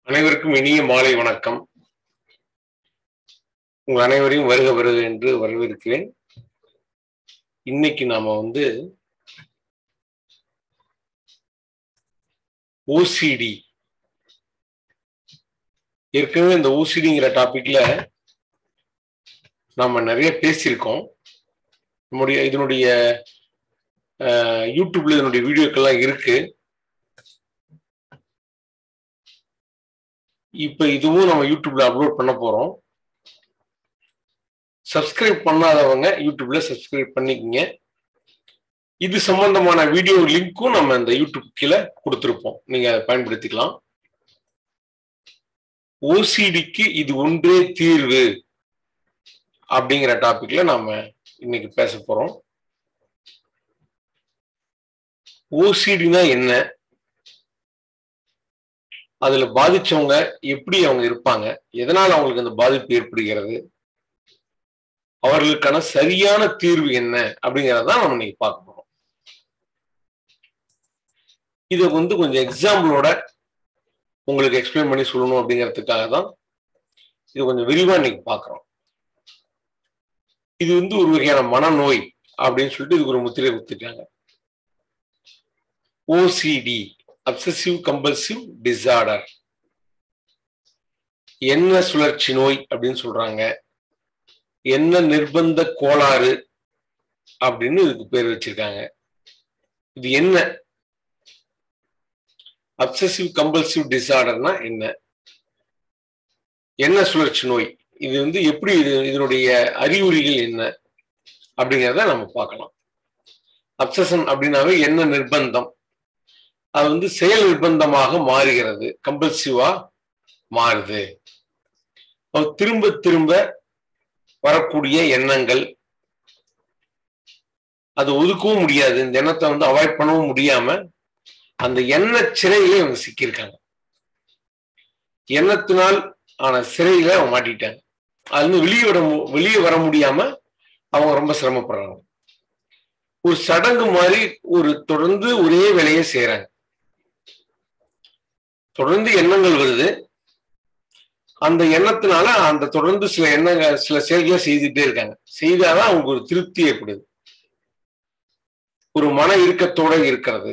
அனைவருக்கும் இனிய மாலை வணக்கம் உங்கள் அனைவரையும் வருக வருக என்று வரவேற்கிறேன் இன்னைக்கு நாம வந்து ஓசிடி ஏற்கனவே இந்த ஓசிடிங்கிற டாபிக்ல நாம நிறைய பேசியிருக்கோம் நம்முடைய இதனுடைய அஹ், யூடியூப்ல இதனுடைய வீடியோக்கெல்லாம் இருக்கு இப்ப இதுவும் நம்ம யூடியூப்ல அப்லோட் பண்ண போறோம் சப்ஸ்கிரைப் பண்ணாதவங்க யூடியூப்ல சப்ஸ்கிரைப் பண்ணிக்கங்க இது சம்பந்தமான வீடியோ லிங்க்கும் நம்ம இந்த யூடியூப் கீழே கொடுத்துருப்போம் நீங்க அதை பயன்படுத்திக்கலாம் ஓசிடிக்கு இது ஒன்றே தீர்வு அப்படிங்கிற டாபிக்ல நாம இன்னைக்கு பேச போறோம் ஓசிடினா என்ன அதுல பாதிச்சவங்க எப்படி அவங்க இருப்பாங்க எதனால் அவங்களுக்கு அந்த பாதிப்பு ஏற்படுகிறது அவர்களுக்கான சரியான தீர்வு என்ன அப்படிங்கறதான் நம்ம இன்னைக்கு பார்க்க போறோம் இதை வந்து கொஞ்சம் எக்ஸாம்பிளோட உங்களுக்கு எக்ஸ்பிளைன் பண்ணி சொல்லணும் அப்படிங்கிறதுக்காக தான் இது கொஞ்சம் விரிவா இன்னைக்கு பார்க்குறோம் இது வந்து ஒரு வகையான மனநோய் அப்படின்னு சொல்லிட்டு இதுக்கு ஒரு முத்திரை குத்திட்டாங்க ஓசிடி அப்சசிவ் கம்பல்சிவ் டிசார்டர் என்ன சுழற்சி நோய் அப்படின்னு சொல்றாங்க என்ன நிர்பந்த கோளாறு அப்படின்னு இதுக்கு பேர் வச்சிருக்காங்க இது என்ன அப்சசிவ் கம்பல்சிவ் டிசார்டர்னா என்ன என்ன சுழற்சி நோய் இது வந்து எப்படி இது இதனுடைய அறிகுறிகள் என்ன அப்படிங்கிறத நம்ம பார்க்கலாம் அப்சசன் அப்படின்னாவே என்ன நிர்பந்தம் அது வந்து செயல் நிர்பந்தமாக மாறுகிறது கம்பல்சிவா மாறுது அப்ப திரும்ப திரும்ப வரக்கூடிய எண்ணங்கள் அது ஒதுக்கவும் முடியாது இந்த எண்ணத்தை வந்து அவாய்ட் பண்ணவும் முடியாம அந்த எண்ண சிறையில இவங்க சிக்கியிருக்காங்க எண்ணத்தினால் ஆன சிறையில அவங்க மாட்டிட்டாங்க அது வந்து வெளியே விட மு- வெளியே வர முடியாம அவங்க ரொம்ப சிரமப்படுறாங்க ஒரு சடங்கு மாதிரி ஒரு தொடர்ந்து ஒரே வேலையை செய்யறாங்க தொடர்ந்து எண்ணங்கள் வருது அந்த எண்ணத்தினால அந்த தொடர்ந்து சில எண்ணங்கள் சில செயல்களை செய்துட்டே இருக்காங்க செய்தாதான் அவங்களுக்கு ஒரு திருப்தி ஏற்படுது ஒரு மன இறுக்கத்தோட இருக்கிறது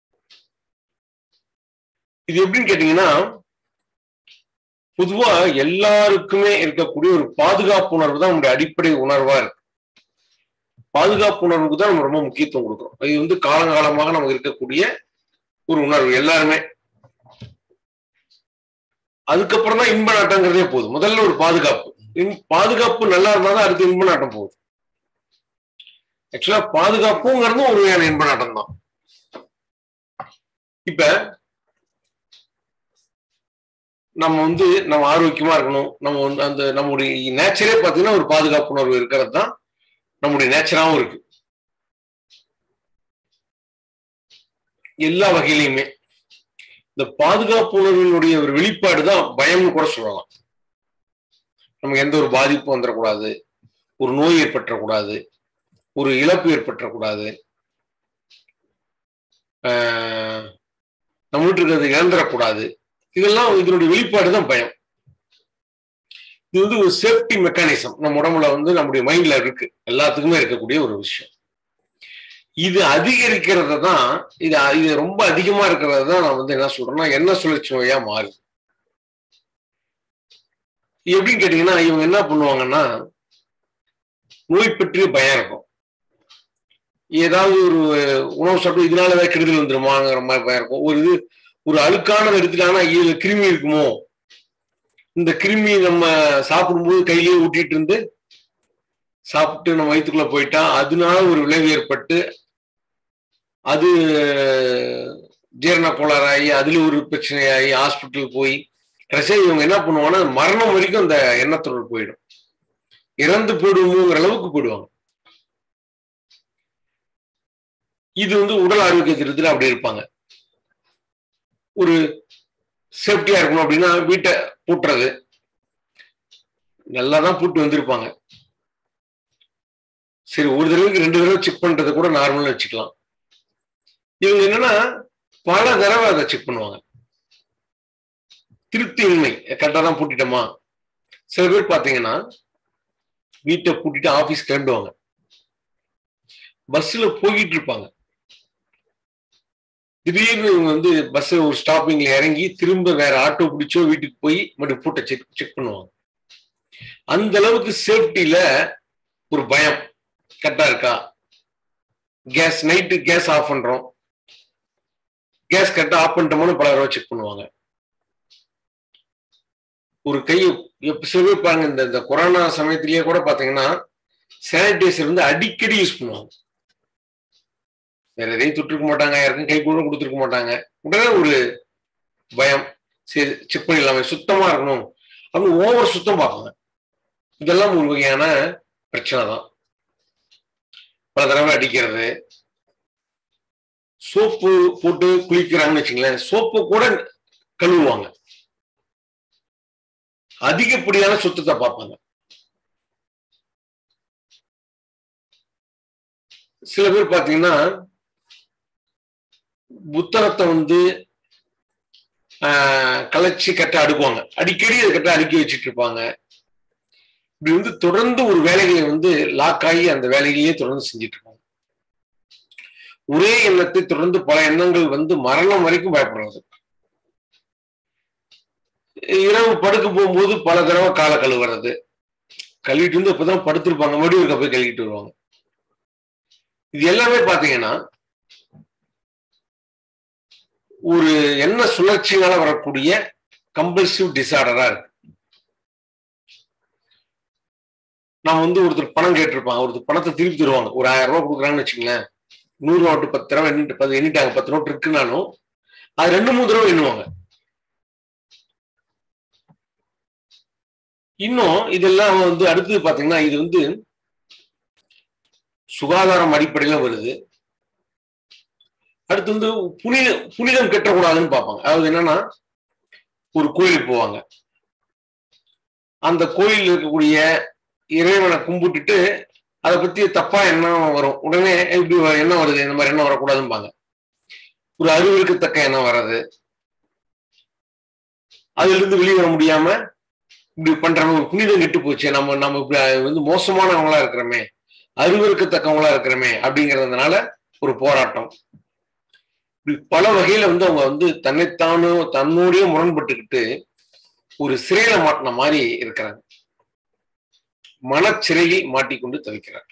இது எப்படின்னு கேட்டீங்கன்னா பொதுவா எல்லாருக்குமே இருக்கக்கூடிய ஒரு பாதுகாப்பு உணர்வு தான் நம்முடைய அடிப்படை உணர்வா இருக்கு பாதுகாப்பு உணர்வுக்கு தான் நம்ம ரொம்ப முக்கியத்துவம் கொடுக்குறோம் இது வந்து காலங்காலமாக நமக்கு இருக்கக்கூடிய ஒரு உணர்வு எல்லாருமே அதுக்கப்புறம் தான் இன்ப நாட்டங்கிறதே போகுது முதல்ல ஒரு பாதுகாப்பு இன்- பாதுகாப்பு நல்லா இருந்தா தான் அடுத்து இன்ப நாட்டம் போகுது ஆக்சுவலா பாதுகாப்புங்கிறதும் ஒரு வகையான இன்ப நாட்டம் தான் இப்ப நம்ம வந்து நம்ம ஆரோக்கியமா இருக்கணும் நம்ம வந்து அந்த நம்முடைய நேச்சரே பார்த்தீங்கன்னா ஒரு பாதுகாப்பு உணர்வு இருக்கிறது தான் நம்முடைய நேச்சராகவும் இருக்கு எல்லா வகையிலையுமே இந்த பாதுகாப்பு உணர்வினுடைய ஒரு வெளிப்பாடு தான் பயம்னு கூட சொல்லலாம் நமக்கு எந்த ஒரு பாதிப்பும் வந்துடக்கூடாது ஒரு நோய் ஏற்பட்டுறக்கூடாது ஒரு இழப்பு ஏற்பட்டுறக்கூடாது ஆஹ் நம்ம வீட்டு இருக்கிறது இழந்துடக்கூடாது இதெல்லாம் இதனுடைய வெளிப்பாடு தான் பயம் இது வந்து ஒரு சேஃப்டி மெக்கானிசம் நம்ம உடம்புல வந்து நம்முடைய மைண்ட்ல இருக்கு எல்லாத்துக்குமே இருக்கக்கூடிய ஒரு விஷயம் இது அதிகரிக்கிறத தான் இது இது ரொம்ப அதிகமா இருக்கிறது தான் நான் வந்து என்ன சொல்றேன்னா என்ன சுழற்சி நோயா மாறுது இது எப்படின்னு கேட்டீங்கன்னா இவங்க என்ன பண்ணுவாங்கன்னா நோய் பற்றிய பயம் இருக்கும் ஏதாவது ஒரு உணவு சாப்பிட்டு இதனால ஏதாவது கெடுதல் வந்துருமாங்கிற மாதிரி பயம் இருக்கும் ஒரு இது ஒரு அழுக்கானது எடுத்துட்டாங்கன்னா இதுல கிருமி இருக்குமோ இந்த கிருமி நம்ம சாப்பிடும்போது கையிலேயே ஊட்டிட்டு இருந்து சாப்பிட்டு நம்ம வயிற்றுக்குள்ள போயிட்டா அதனால ஒரு விளைவு ஏற்பட்டு அது ஜீரண கோளாறாகி அதுல ஒரு பிரச்சனையாகி ஹாஸ்பிட்டல் போய் கடைசியாக இவங்க என்ன பண்ணுவாங்கன்னா மரணம் வரைக்கும் அந்த எண்ணத்தொடர் போயிடும் இறந்து போயிடுவோங்கிற அளவுக்கு போயிடுவாங்க இது வந்து உடல் ஆரோக்கியத்திற்கு அப்படி இருப்பாங்க ஒரு சேஃப்டியா இருக்கணும் அப்படின்னா வீட்டை பூட்டுறது நல்லா தான் பூட்டு வந்திருப்பாங்க சரி ஒரு தடவைக்கு ரெண்டு தடவை செக் பண்றதை கூட நார்மலா வச்சுக்கலாம் இவங்க என்னன்னா பல தடவை அதை செக் பண்ணுவாங்க திருப்தியின்மை கரெக்டாக தான் பூட்டிட்டோமா சில பேர் பார்த்தீங்கன்னா வீட்டை பூட்டிட்டு ஆஃபீஸ் கிளம்புவாங்க பஸ்ஸில் போய்கிட்டு இருப்பாங்க திடீர்னு இவங்க வந்து பஸ் ஒரு ஸ்டாப்பிங்ல இறங்கி திரும்ப வேற ஆட்டோ பிடிச்சோ வீட்டுக்கு போய் மறுபடியும் பூட்டை செக் செக் பண்ணுவாங்க அந்த அளவுக்கு சேஃப்டியில ஒரு பயம் கரெக்டா இருக்கா கேஸ் நைட்டு கேஸ் ஆஃப் பண்றோம் கேஸ் கரெக்டா ஆஃப் பண்ணிட்டோம்னு பல தடவை செக் பண்ணுவாங்க ஒரு கை எப்ப சில பேர் பாருங்க இந்த இந்த கொரோனா சமயத்திலேயே கூட பாத்தீங்கன்னா சானிடைசர் வந்து அடிக்கடி யூஸ் பண்ணுவாங்க வேற எதையும் தொட்டிருக்க மாட்டாங்க யாருக்கும் கை கூட கொடுத்துருக்க மாட்டாங்க உடனே ஒரு பயம் சரி செக் பண்ணிடலாமே சுத்தமா இருக்கணும் அப்படின்னு ஓவர் சுத்தம் பார்ப்பாங்க இதெல்லாம் ஒரு வகையான பிரச்சனை தான் பல தடவை அடிக்கிறது சோப்பு போட்டு குளிக்கிறாங்கன்னு வச்சுங்களேன் சோப்பு கூட கழுவுவாங்க அதிகப்படியான சுத்தத்தை பார்ப்பாங்க சில பேர் பாத்தீங்கன்னா புத்தகத்தை வந்து கலைச்சி கட்ட அடுக்குவாங்க அடிக்கடி அதை கட்ட அடுக்கி வச்சுட்டு இருப்பாங்க இப்படி வந்து தொடர்ந்து ஒரு வேலைகளை வந்து லாக் ஆகி அந்த வேலைகளையே தொடர்ந்து செஞ்சுட்டு இருப்பாங்க ஒரே எண்ணத்தை தொடர்ந்து பல எண்ணங்கள் வந்து மரணம் வரைக்கும் பயப்படுறது இரவு படுக்க போகும்போது பல தடவை காலை கழுவுறது கழுவிட்டு வந்து இப்பதான் படுத்திருப்பாங்க மறுபடியும் இருக்க போய் கழுவிட்டு வருவாங்க இது எல்லாமே பாத்தீங்கன்னா ஒரு எண்ண சுழற்சியால வரக்கூடிய கம்பல்சிவ் டிசார்டரா இருக்கு நான் வந்து ஒருத்தர் பணம் கேட்டிருப்பாங்க ஒருத்தர் பணத்தை திருப்பி தருவாங்க ஒரு ஆயிரம் ரூபாய் கொடுக்குறாங்கன்னு வச்சுங்களேன் நூறு நோட்டு பத்து ரூபா எண்ணிட்டு பத்து எண்ணிட்டாங்க பத்து நோட்டு இருக்குனாலும் அது ரெண்டு மூணு தடவை எண்ணுவாங்க இன்னும் இதெல்லாம் வந்து அடுத்தது பாத்தீங்கன்னா இது வந்து சுகாதாரம் அடிப்படையில வருது அடுத்து வந்து புனித புனிதம் கெட்டக்கூடாதுன்னு பார்ப்பாங்க அதாவது என்னன்னா ஒரு கோயிலுக்கு போவாங்க அந்த கோயில் இருக்கக்கூடிய இறைவனை கும்பிட்டுட்டு அதை பத்தி தப்பா எண்ணம் வரும் உடனே இப்படி எண்ணம் வருது இந்த மாதிரி எண்ணம் வரக்கூடாதும்பாங்க ஒரு அறிவிற்கத்தக்க எண்ணம் வர்றது அதுல இருந்து வெளியே வர முடியாம இப்படி பண்றாங்க ஒரு புனிதம் கெட்டு போச்சு நம்ம நம்ம இப்படி வந்து மோசமானவங்களா இருக்கிறோமே அறிவிற்கத்தக்கவங்களா இருக்கிறோமே அப்படிங்கிறதுனால ஒரு போராட்டம் இப்படி பல வகையில வந்து அவங்க வந்து தன்னைத்தானும் தன்னோடய முரண்பட்டுக்கிட்டு ஒரு சிறையில மாட்டின மாதிரி இருக்கிறாங்க மனச்சிறையில் மாட்டிக்கொண்டு தவிக்கிறாங்க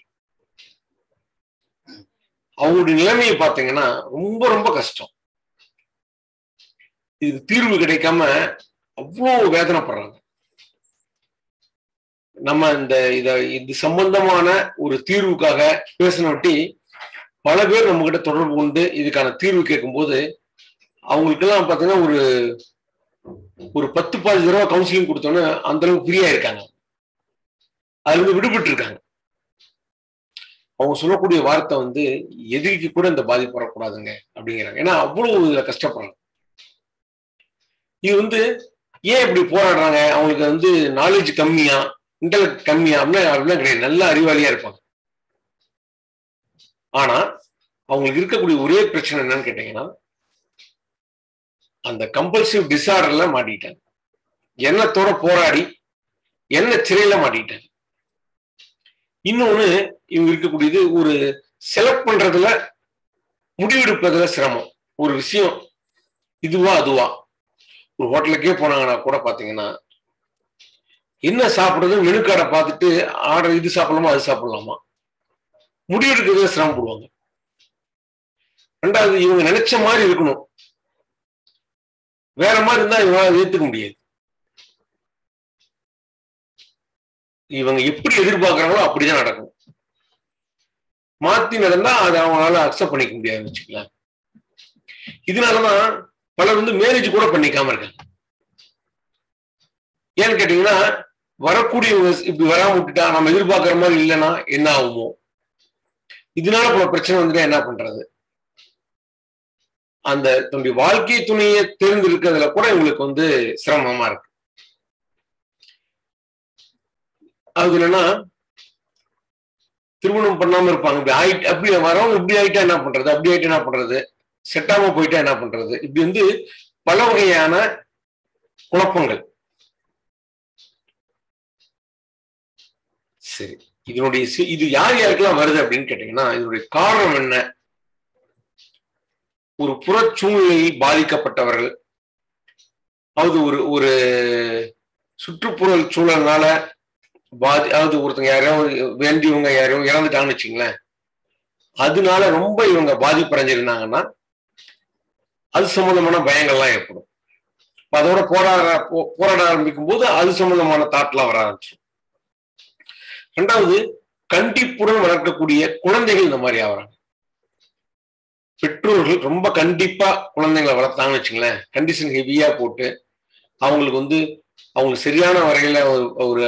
அவங்களுடைய நிலைமையை பார்த்தீங்கன்னா ரொம்ப ரொம்ப கஷ்டம் இதுக்கு தீர்வு கிடைக்காம அவ்வளோ வேதனைப்படுறாங்க நம்ம இந்த இத இது சம்பந்தமான ஒரு தீர்வுக்காக பேசினொட்டி பல பேர் நம்ம கிட்ட தொடர்பு கொண்டு இதுக்கான தீர்வு கேட்கும்போது அவங்களுக்கெல்லாம் பார்த்தீங்கன்னா ஒரு ஒரு பத்து பதினஞ்சு தடவை கவுன்சிலிங் கொடுத்தோன்னே அந்த அளவுக்கு ஃப்ரீயா இருக்காங்க அதுல இருந்து விடுபட்டு இருக்காங்க அவங்க சொல்லக்கூடிய வார்த்தை வந்து எதிரிக்கு கூட இந்த பாதிப்பு வரக்கூடாதுங்க அப்படிங்கிறாங்க ஏன்னா அவ்வளவு இதுல கஷ்டப்படுறாங்க இது வந்து ஏன் இப்படி போராடுறாங்க அவங்களுக்கு வந்து நாலேஜ் கம்மியா இன்டலெக்ட் கம்மியா அப்படின்னா அப்படின்னா கிடையாது நல்ல அறிவாளியா இருப்பாங்க ஆனா அவங்களுக்கு இருக்கக்கூடிய ஒரே பிரச்சனை என்னன்னு கேட்டீங்கன்னா அந்த கம்பல்சிவ் டிசார்டர்ல மாட்டிக்கிட்டாங்க எண்ணத்தோட போராடி என்ன சிறையில மாட்டிக்கிட்டாங்க இன்னொன்னு இவங்க இருக்கக்கூடியது ஒரு செலக்ட் பண்றதுல முடிவெடுப்பதுல சிரமம் ஒரு விஷயம் இதுவா அதுவா ஒரு ஹோட்டலுக்கே போனாங்கன்னா கூட பாத்தீங்கன்னா என்ன சாப்பிடுறது மெனு கார்டை பார்த்துட்டு ஆர்டர் இது சாப்பிடலாமா அது சாப்பிடலாமா முடிவெடுக்கிறதுல சிரமப்படுவாங்க ரெண்டாவது இவங்க நினைச்ச மாதிரி இருக்கணும் வேற மாதிரி இருந்தா இவங்களால ஏத்துக்க முடியாது இவங்க எப்படி எதிர்பார்க்கறாங்களோ அப்படிதான் நடக்கும் மாத்தி நடந்தா அதை அவங்களால அக்செப்ட் பண்ணிக்க முடியாது வச்சுக்கலாம் இதனாலதான் பலர் வந்து மேரேஜ் கூட பண்ணிக்காம இருக்காங்க ஏன்னு கேட்டீங்கன்னா வரக்கூடியவங்க இப்படி வராம விட்டுட்டா நம்ம எதிர்பார்க்கிற மாதிரி இல்லைன்னா என்ன ஆகுமோ இதனால பல பிரச்சனை வந்துட்டா என்ன பண்றது அந்த தன்னுடைய வாழ்க்கை துணையை தேர்ந்தெடுக்கிறதுல கூட இவங்களுக்கு வந்து சிரமமா இருக்கு அது என்னன்னா திருமணம் பண்ணாம இருப்பாங்க இப்படி ஆயிட்டு அப்படி வரவங்க இப்படி ஆயிட்டா என்ன பண்றது அப்படி ஆயிட்டா என்ன பண்றது செட்டாம போயிட்டா என்ன பண்றது இப்படி வந்து பல வகையான குழப்பங்கள் சரி இதனுடைய சி- இது யார் யாருக்கெல்லாம் வருது அப்படின்னு கேட்டீங்கன்னா இதனுடைய காரணம் என்ன ஒரு புற சூழ்நிலையில் பாதிக்கப்பட்டவர்கள் அதாவது ஒரு ஒரு சுற்றுப்புற சூழல்னால பாதி அதாவது ஒருத்தங்க யாரையோ வேண்டியவங்க யாரையோ இறந்துட்டாங்கன்னு வச்சுங்களேன் அதனால ரொம்ப இவங்க பாதிப்படைஞ்சிருந்தாங்கன்னா அது சம்பந்தமான பயங்கள்லாம் ஏற்படும் அப்ப அதோட போராட போ- போராட ஆரம்பிக்கும் போது அது சம்பந்தமான தாட்லாம் வர ஆரம்பிச்சிடும் ரெண்டாவது கண்டிப்புடன் வளர்க்கக்கூடிய குழந்தைகள் இந்த மாதிரி ஆகுறாங்க பெற்றோர்கள் ரொம்ப கண்டிப்பா குழந்தைங்களை வளர்த்தாங்கன்னு வச்சுங்களேன் கண்டிஷன் ஹெவியா போட்டு அவங்களுக்கு வந்து அவங்களுக்கு சரியான வரையில ஒரு ஒரு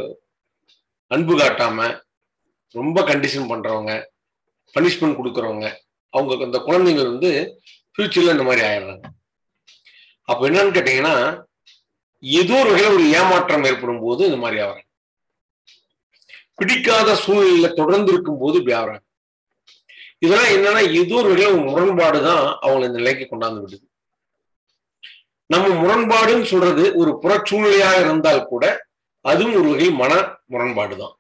அன்பு காட்டாம ரொம்ப கண்டிஷன் பண்றவங்க பனிஷ்மெண்ட் கொடுக்கறவங்க அவங்க அந்த குழந்தைங்க வந்து ஃபியூச்சர்ல இந்த மாதிரி ஆயிடுறாங்க அப்ப என்னன்னு கேட்டீங்கன்னா ஏதோ ஒரு வகையில ஒரு ஏமாற்றம் ஏற்படும் போது இந்த மாதிரி ஆகிறாங்க பிடிக்காத சூழ்நிலையில தொடர்ந்து இருக்கும் போது இப்படி ஆகிறாங்க இதெல்லாம் என்னன்னா ஏதோ ஒரு வகையில ஒரு முரண்பாடு தான் அவங்களை இந்த நிலைக்கு கொண்டாந்து விடுது நம்ம முரண்பாடுன்னு சொல்றது ஒரு புற சூழ்நிலையாக இருந்தால் கூட அதுவும் ஒரு வகை மன முரண்பாடு தான்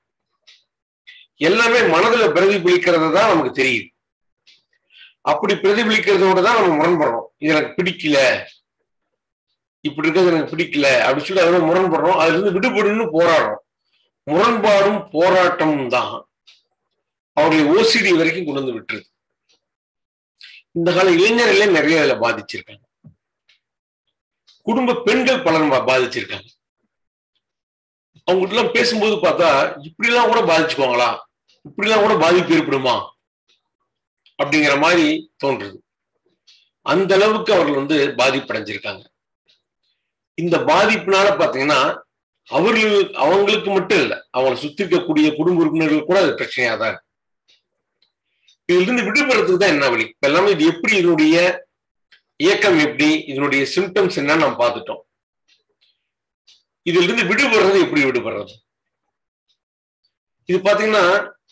எல்லாமே மனதுல பிரதிபலிக்கிறது தான் நமக்கு தெரியுது அப்படி பிரதிபலிக்கிறதோட தான் நம்ம முரண்படுறோம் இது எனக்கு பிடிக்கல இப்படி இருக்கிறது எனக்கு பிடிக்கல அப்படின்னு சொல்லி அதோட முரண்படுறோம் அதுல இருந்து விடுபடுன்னு போராடுறோம் முரண்பாடும் போராட்டமும் தான் அவர்களை ஓசிடி வரைக்கும் கொண்டு வந்து விட்டுருது இந்த கால இளைஞர்களே நிறைய இதுல பாதிச்சிருக்காங்க குடும்ப பெண்கள் பலர் பா- பாதிச்சிருக்காங்க அவங்க எல்லாம் பேசும்போது பார்த்தா இப்படிலாம் கூட பாதிச்சுக்குவாங்களா இப்படிலாம் கூட பாதிப்பு ஏற்படுமா அப்படிங்கிற மாதிரி தோன்றுது அந்த அளவுக்கு அவர்கள் வந்து பாதிப்படைஞ்சிருக்காங்க இந்த பாதிப்புனால பாத்தீங்கன்னா அவர்கள் அவங்களுக்கு மட்டும் இல்லை அவங்களை சுத்தி இருக்கக்கூடிய குடும்ப உறுப்பினர்கள் கூட அது பிரச்சனையா தான் இருக்கு. இதுல இருந்து விடுபடுறதுக்கு தான் என்ன வழி இப்ப எல்லாமே இது எப்படி இதனுடைய இயக்கம் எப்படி இதனுடைய சிம்டம்ஸ் என்னன்னு நம்ம பார்த்துட்டோம் இதுல இருந்து விடுபடுறது எப்படி விடுபடுறது இது பாத்தீங்கன்னா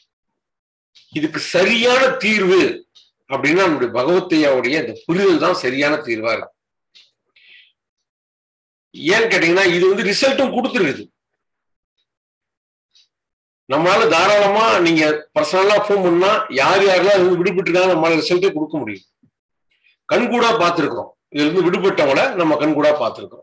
இதுக்கு சரியான தீர்வு அப்படின்னா நம்முடைய பகவத்தையாவுடைய இந்த புரிதல் தான் சரியான தீர்வா இருக்கு ஏன்னு கேட்டீங்கன்னா இது வந்து ரிசல்ட்டும் கொடுத்துருக்குது நம்மளால தாராளமா நீங்க பர்சனலா ஃபோன் பண்ணா யார் யாரெல்லாம் இதுல இருந்து விடுபட்டு இருக்காங்க நம்மளால ரிசல்ட்டே கொடுக்க முடியும் கண்கூடா பார்த்திருக்கிறோம் இதுல இருந்து விடுபட்டவங்கள நம்ம கண்கூடா பார்த்திருக்கிறோம்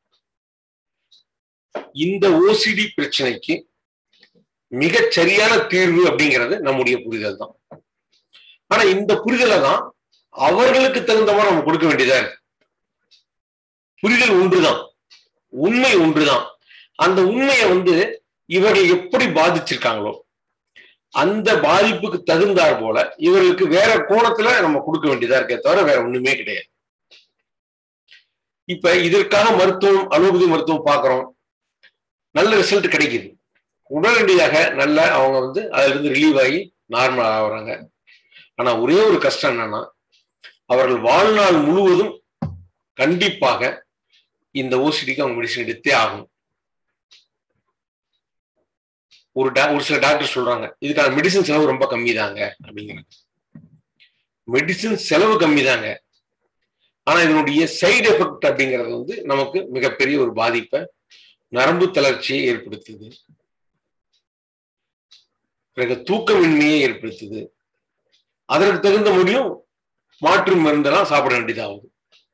இந்த ஓசிடி பிரச்சனைக்கு மிகச் சரியான தீர்வு அப்படிங்கிறது நம்முடைய புரிதல் தான் ஆனா இந்த புரிதலை தான் அவர்களுக்கு தகுந்த மாதிரி நம்ம கொடுக்க வேண்டியதா இருக்கு புரிதல் ஒன்றுதான் உண்மை ஒன்றுதான் அந்த உண்மையை வந்து இவர்கள் எப்படி பாதிச்சிருக்காங்களோ அந்த பாதிப்புக்கு தகுந்தாற் போல இவர்களுக்கு வேற கோணத்துல நம்ம கொடுக்க வேண்டியதா இருக்கே தவிர வேற ஒண்ணுமே கிடையாது இப்ப இதற்காக மருத்துவம் அலோபதி மருத்துவம் பார்க்கிறோம் நல்ல ரிசல்ட் கிடைக்குது உடனடியாக நல்ல அவங்க வந்து அதுல இருந்து ரிலீவ் ஆகி நார்மல் ஆகுறாங்க ஆனா ஒரே ஒரு கஷ்டம் என்னன்னா அவர்கள் வாழ்நாள் முழுவதும் கண்டிப்பாக இந்த ஓசிடிக்கு அவங்க மெடிசன் எடுத்தே ஆகும் ஒரு டா ஒரு சில டாக்டர் சொல்றாங்க இதுக்கான மெடிசன் செலவு ரொம்ப கம்மி தாங்க அப்படிங்கிறாங்க மெடிசன் செலவு கம்மி தாங்க ஆனா இதனுடைய சைடு எஃபெக்ட் அப்படிங்கிறது வந்து நமக்கு மிகப்பெரிய ஒரு பாதிப்பை நரம்பு தளர்ச்சியை ஏற்படுத்துது பிறகு தூக்கமின்மையை ஏற்படுத்துது அதற்கு தகுந்த முடியும் மாற்று மருந்தெல்லாம் சாப்பிட வேண்டியதாகுது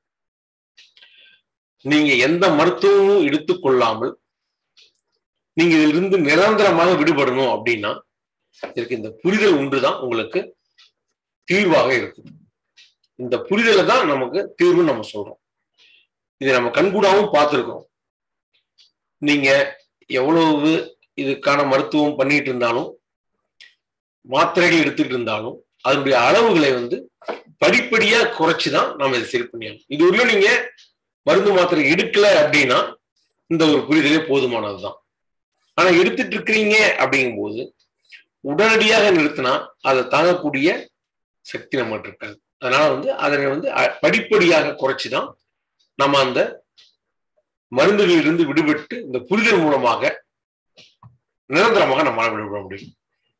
நீங்க எந்த மருத்துவமும் எடுத்துக்கொள்ளாமல் நீங்க இதிலிருந்து நிரந்தரமாக விடுபடணும் அப்படின்னா இதற்கு இந்த புரிதல் ஒன்றுதான் உங்களுக்கு தீர்வாக இருக்குது இந்த புரிதலை தான் நமக்கு தீர்வு நம்ம சொல்றோம் இதை நம்ம கண்கூடாவும் பார்த்துருக்கோம் நீங்க எவ்வளவு இதுக்கான மருத்துவம் பண்ணிட்டு இருந்தாலும் மாத்திரைகள் எடுத்துட்டு இருந்தாலும் அதனுடைய அளவுகளை வந்து படிப்படியா குறைச்சுதான் நாம இதை சரி பண்ணியாகணும் இது உள்ள நீங்க மருந்து மாத்திரை எடுக்கல அப்படின்னா இந்த ஒரு புரிதலே போதுமானதுதான் ஆனா எடுத்துட்டு இருக்கிறீங்க அப்படிங்கும்போது உடனடியாக நிறுத்தினா அதை தாங்கக்கூடிய சக்தி நம்மகிட்ட இருக்காது அதனால வந்து அதனை வந்து அ- படிப்படியாக குறைச்சுதான் நம்ம அந்த மருந்துகளிலிருந்து விடுபட்டு இந்த புரிதல் மூலமாக நிரந்தரமாக நம்மளால விடுபட முடியும்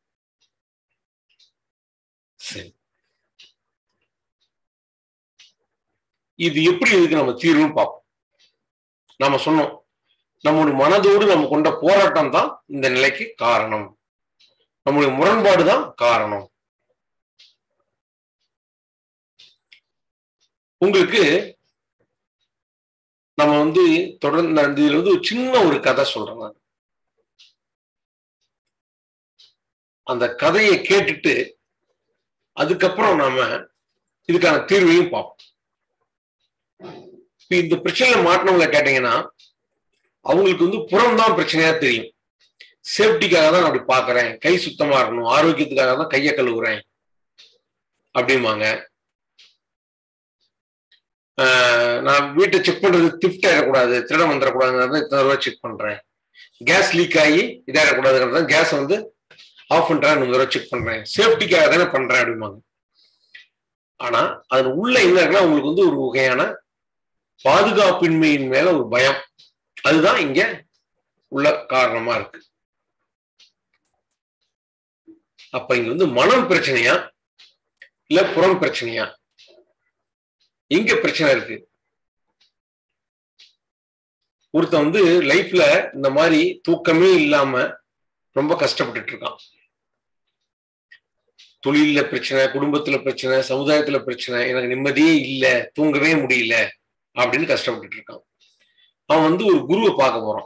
சரி இது எப்படி இதுக்கு நம்ம தீர்வுன்னு பார்ப்போம் நாம சொன்னோம் நம்முடைய மனதோடு நம்ம கொண்ட போராட்டம் தான் இந்த நிலைக்கு காரணம் நம்முடைய முரண்பாடு தான் காரணம் உங்களுக்கு நம்ம வந்து தொடர்ந்து நான் இதுல வந்து ஒரு சின்ன ஒரு கதை சொல்றேன் நான் அந்த கதையை கேட்டுட்டு அதுக்கப்புறம் நாம இதுக்கான தீர்வையும் பார்ப்போம் இப்ப இந்த பிரச்சனையில மாட்டினவங்களை கேட்டீங்கன்னா அவங்களுக்கு வந்து புறம் தான் பிரச்சனையா தெரியும் சேஃப்டிக்காக தான் நான் அப்படி பாக்குறேன் கை சுத்தமா இருக்கணும் ஆரோக்கியத்துக்காக தான் கையை கழுவுறேன் அப்படிம்பாங்க ஆஹ் நான் வீட்டை செக் பண்றது திஃப்ட் ஆயிடக்கூடாது திருடம் வந்துடக்கூடாதுங்கிறத இத்தனை ரூபாய் செக் பண்றேன் கேஸ் லீக் ஆகி இதாயிடக்கூடாதுங்கிறத கேஸ் வந்து ஆஃப் பண்றேன் இந்த தடவை செக் பண்றேன் சேஃப்டிக்காக தானே பண்றேன் அப்படிம்பாங்க ஆனா அது உள்ள என்ன இருக்குன்னா உங்களுக்கு வந்து ஒரு வகையான பாதுகாப்பின்மையின் மேல ஒரு பயம் அதுதான் இங்க உள்ள காரணமா இருக்கு அப்ப இங்க வந்து மனம் பிரச்சனையா இல்ல புறம் பிரச்சனையா எங்க பிரச்சனை இருக்கு ஒருத்தன் வந்து லைஃப்ல இந்த மாதிரி தூக்கமே இல்லாம ரொம்ப கஷ்டப்பட்டுட்டு இருக்கான் தொழில பிரச்சனை குடும்பத்துல பிரச்சனை சமுதாயத்துல பிரச்சனை எனக்கு நிம்மதியே இல்ல தூங்கவே முடியல அப்படின்னு கஷ்டப்பட்டுட்டு இருக்கான் அவன் வந்து ஒரு குருவை பார்க்க போறான்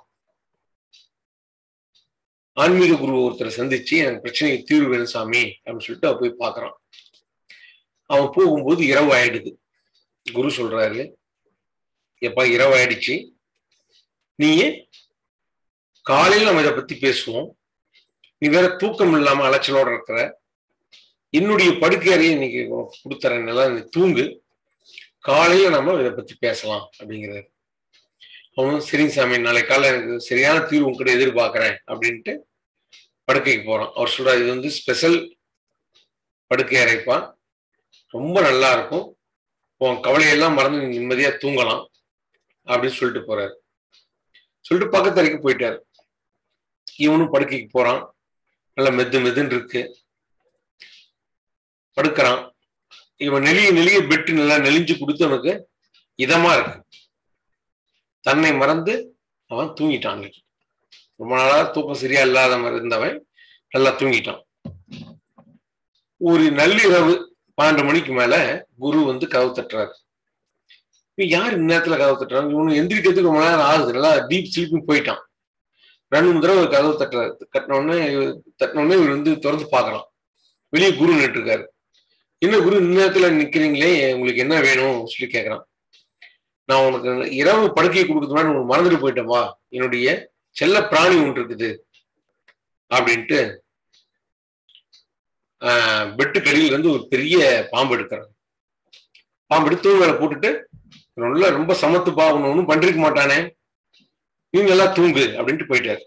ஆன்மீக குரு ஒருத்தரை சந்திச்சு எனக்கு பிரச்சனைக்கு தீர்வு வேணும் சாமி அப்படின்னு சொல்லிட்டு அவன் போய் பாக்குறான் அவன் போகும்போது இரவு ஆயிடுது குரு சொல்றாரு எப்பா இரவு ஆயிடுச்சு நீயே காலையில நம்ம இதை பத்தி பேசுவோம் நீ வேற தூக்கம் இல்லாம அலைச்சலோட இருக்கிற என்னுடைய படுக்கை அறையை இன்னைக்கு கொடுத்துறேன் நல்லா நீ தூங்கு காலையில நம்ம இதை பத்தி பேசலாம் அப்படிங்கிறாரு அவனும் சரிங்க சாமி நாளை காலை எனக்கு சரியான தீர்வு உங்ககிட்ட எதிர்பார்க்கிறேன் அப்படின்ட்டு படுக்கைக்கு போறான் அவர் சொல்றாரு இது வந்து ஸ்பெஷல் படுக்கை அறைப்பா ரொம்ப நல்லா இருக்கும் உன் கவலையெல்லாம் மறந்து நீ நிம்மதியா தூங்கலாம் அப்படின்னு சொல்லிட்டு போறாரு சொல்லிட்டு பக்கத்து அறைக்கு போயிட்டாரு இவனும் படுக்கைக்கு போறான் நல்லா மெது மெதுன்னு இருக்கு படுக்கிறான் இவன் நெளிய நெளிய பெட்டு நல்லா நெளிஞ்சு கொடுத்து அவனுக்கு இதமா இருக்கு தன்னை மறந்து அவன் தூங்கிட்டான் அன்னைக்கு ரொம்ப நாளா தூக்கம் சரியா இல்லாத மாதிரி இருந்தவன் நல்லா தூங்கிட்டான் ஒரு நள்ளிரவு பன்னெண்டு மணிக்கு மேல குரு வந்து கதவு தட்டுறாரு இவன் யார் இந்நேரத்துல கதவு தட்டுறாங்க இவனு எந்திரிக்கிறதுக்கு ரொம்ப நேரம் ஆகுது நல்லா டீப் ஸ்லீப்பிங் போயிட்டான் ரெண்டு மூணு தடவை கதவு தட்டுறாரு கட்டின உடனே தட்டின உடனே இவர் வந்து திறந்து பார்க்கலாம் வெளியே குரு நின்று இருக்காரு என்ன குரு இந்நேரத்துல நிக்கிறீங்களே உங்களுக்கு என்ன வேணும் சொல்லி கேட்கறான் நான் உனக்கு இரவு படுக்கையை கொடுக்கறது முன்னாடி உனக்கு மறந்துட்டு போயிட்டேன்பா என்னுடைய செல்ல பிராணி ஒன்று இருக்குது அப்படின்ட்டு பெட்டு கடியில இருந்து ஒரு பெரிய பாம்பு எடுக்கிறான் பாம்பு எடுத்து தூங்க போட்டுட்டு நல்லா ரொம்ப சமத்து பாவணும் ஒன்றும் பண்ணிருக்க மாட்டானே நீ நல்லா தூங்கு அப்படின்ட்டு போயிட்டாரு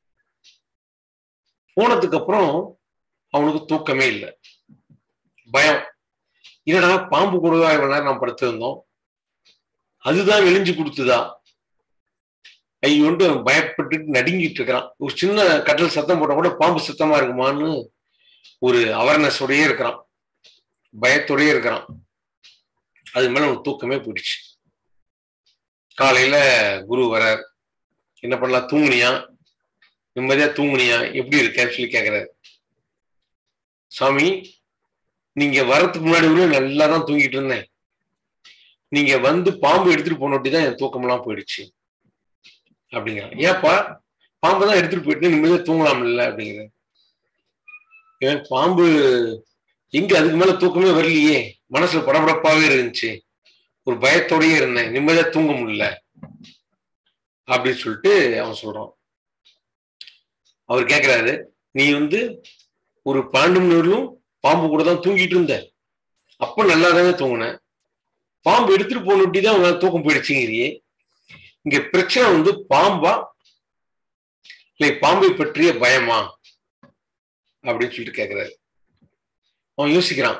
போனதுக்கு அப்புறம் அவனுக்கு தூக்கமே இல்லை பயம் என்னடா பாம்பு கூடவா இவ்வளவு நேரம் நான் படுத்திருந்தோம் அதுதான் வெளிஞ்சு கொடுத்துதா ஐயோன்ட்டு பயப்பட்டு நடுங்கிட்டு இருக்கிறான் ஒரு சின்ன கட்டல் சத்தம் போட்டா கூட பாம்பு சத்தமா இருக்குமான்னு ஒரு அவேர்னஸோடயே இருக்கிறான் பயத்தோடயே இருக்கிறான் அது மேல ஒரு தூக்கமே போயிடுச்சு காலையில குரு வரார் என்ன பண்ணலாம் தூங்குனியா நிம்மதியா தூங்குனியா எப்படி இருக்கேன்னு சொல்லி கேக்குறாரு சாமி நீங்க வரத்துக்கு முன்னாடி கூட நல்லா தான் தூங்கிட்டு இருந்தேன் நீங்க வந்து பாம்பு எடுத்துட்டு போனோட்டி தான் என் தூக்கமெல்லாம் போயிடுச்சு அப்படிங்கிறான் ஏப்பா பாம்பு தான் எடுத்துட்டு போயிட்டு நிம்மதியா தூங்கலாம் இல்ல அப்படிங்கிற ஏன் பாம்பு எங்க அதுக்கு மேல தூக்கமே வரலையே மனசுல படபடப்பாவே இருந்துச்சு ஒரு பயத்தோடயே இருந்தேன் நிம்மதியா தூங்க முடியல அப்படின்னு சொல்லிட்டு அவன் சொல்றான் அவர் கேக்குறாரு நீ வந்து ஒரு பன்னெண்டு மணி நேரம் பாம்பு கூட தான் தூங்கிட்டு இருந்த அப்ப நல்லா தானே தூங்கின பாம்பு எடுத்துட்டு போனொட்டி தான் உங்களால தூக்கம் போயிடுச்சுங்கிறியே இங்க பிரச்சனை வந்து பாம்பா இல்லை பாம்பை பற்றிய பயமா அப்படின்னு சொல்லிட்டு கேக்குறாரு அவன் யோசிக்கிறான்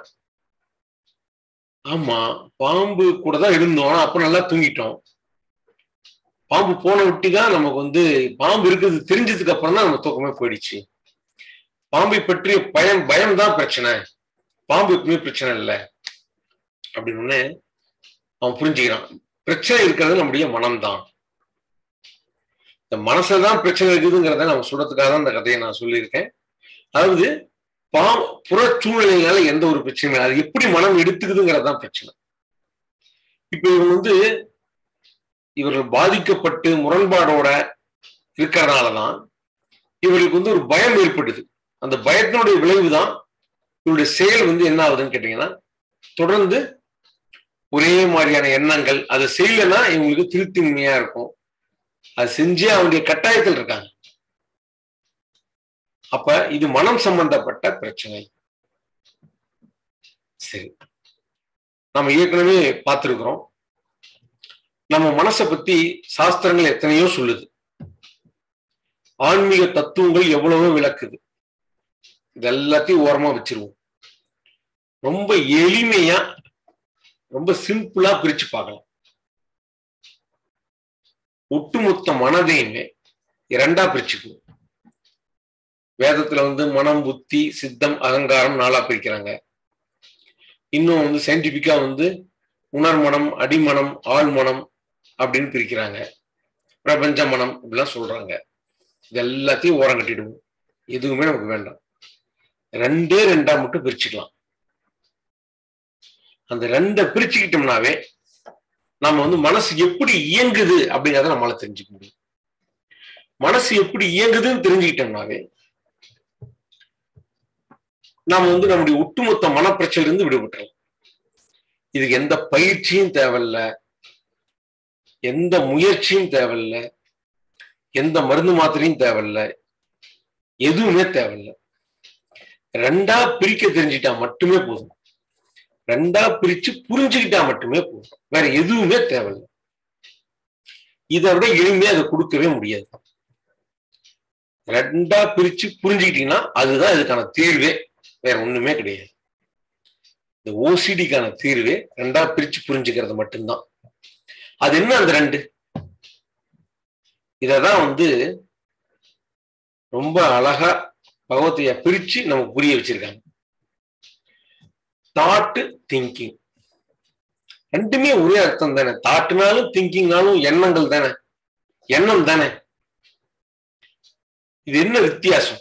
ஆமா பாம்பு கூட தான் இருந்தோம் ஆனா அப்ப நல்லா தூங்கிட்டோம் பாம்பு போன ஒட்டி தான் நமக்கு வந்து பாம்பு இருக்குது தெரிஞ்சதுக்கு அப்புறம் தான் நம்ம தூக்கமே போயிடுச்சு பாம்பை பற்றிய பயம் பயம் தான் பிரச்சனை பாம்பு எப்பவுமே பிரச்சனை இல்லை அப்படின்னு அவன் புரிஞ்சுக்கிறான் பிரச்சனை இருக்கிறது நம்முடைய மனம்தான் இந்த மனசுல தான் பிரச்சனை இருக்குதுங்கிறத நம்ம சொல்றதுக்காக தான் இந்த கதையை நான் சொல்லியிருக்கேன் அதாவது பா புற சூழ்நிலையினால எந்த ஒரு பிரச்சனையும் இல்லை அது எப்படி மனம் எடுத்துக்குதுங்கிறது தான் பிரச்சனை இப்ப இவங்க வந்து இவர்கள் பாதிக்கப்பட்டு முரண்பாடோட இருக்கிறதுனாலதான் இவர்களுக்கு வந்து ஒரு பயம் ஏற்படுது அந்த பயத்தினுடைய விளைவு தான் இவருடைய செயல் வந்து என்ன ஆகுதுன்னு கேட்டீங்கன்னா தொடர்ந்து ஒரே மாதிரியான எண்ணங்கள் அதை செய்யலைன்னா இவங்களுக்கு திருப்தின்மையா இருக்கும் அது செஞ்சே அவங்களுடைய கட்டாயத்தில் இருக்காங்க அப்ப இது மனம் சம்பந்தப்பட்ட பிரச்சனை சரி நம்ம ஏற்கனவே பார்த்திருக்கிறோம் நம்ம மனசை பத்தி சாஸ்திரங்கள் எத்தனையோ சொல்லுது ஆன்மீக தத்துவங்கள் எவ்வளவோ விளக்குது இது எல்லாத்தையும் ஓரமா வச்சிருவோம் ரொம்ப எளிமையா ரொம்ப சிம்பிளா பிரிச்சு பார்க்கலாம் ஒட்டுமொத்த மனதையுமே இரண்டா பிரிச்சுக்குவோம் வேதத்துல வந்து மனம் புத்தி சித்தம் அகங்காரம் நாளா பிரிக்கிறாங்க இன்னும் வந்து சயின்டிபிக்கா வந்து உணர்மனம் அடிமனம் ஆழ்மனம் அப்படின்னு பிரிக்கிறாங்க பிரபஞ்ச மனம் இப்படிலாம் சொல்றாங்க இது எல்லாத்தையும் ஓரம் கட்டிடுவோம் எதுவுமே நமக்கு வேண்டாம் ரெண்டே ரெண்டா மட்டும் பிரிச்சுக்கலாம் அந்த ரெண்டை பிரிச்சுக்கிட்டோம்னாவே நம்ம வந்து மனசு எப்படி இயங்குது அப்படிங்கிறத நம்மளால தெரிஞ்சுக்க முடியும் மனசு எப்படி இயங்குதுன்னு தெரிஞ்சுக்கிட்டோம்னாவே நாம வந்து நம்முடைய ஒட்டுமொத்த மனப்பிரச்சனையில இருந்து விடுபட்டுறோம் இதுக்கு எந்த பயிற்சியும் தேவையில்ல எந்த முயற்சியும் தேவையில்ல எந்த மருந்து மாத்திரையும் தேவையில்ல எதுவுமே தேவையில்ல ரெண்டா பிரிக்க தெரிஞ்சிட்டா மட்டுமே போதும் ரெண்டா பிரிச்சு புரிஞ்சுக்கிட்டா மட்டுமே போதும் வேற எதுவுமே தேவையில்லை இதை விட எளிமையா அதை கொடுக்கவே முடியாது ரெண்டா பிரிச்சு புரிஞ்சுக்கிட்டீங்கன்னா அதுதான் இதுக்கான தீர்வே வேற ஒண்ணுமே கிடையாது இந்த ஓசிடிக்கான தீர்வே ரெண்டா பிரிச்சு புரிஞ்சுக்கிறது மட்டும்தான் அது என்ன அந்த ரெண்டு இததான் வந்து ரொம்ப அழகா பகவத்தைய பிரிச்சு நமக்கு புரிய வச்சிருக்காங்க தாட்டு திங்கிங் ரெண்டுமே ஒரே அர்த்தம் தானே தாட்டுனாலும் திங்கிங்னாலும் எண்ணங்கள் தானே எண்ணம் தானே இது என்ன வித்தியாசம்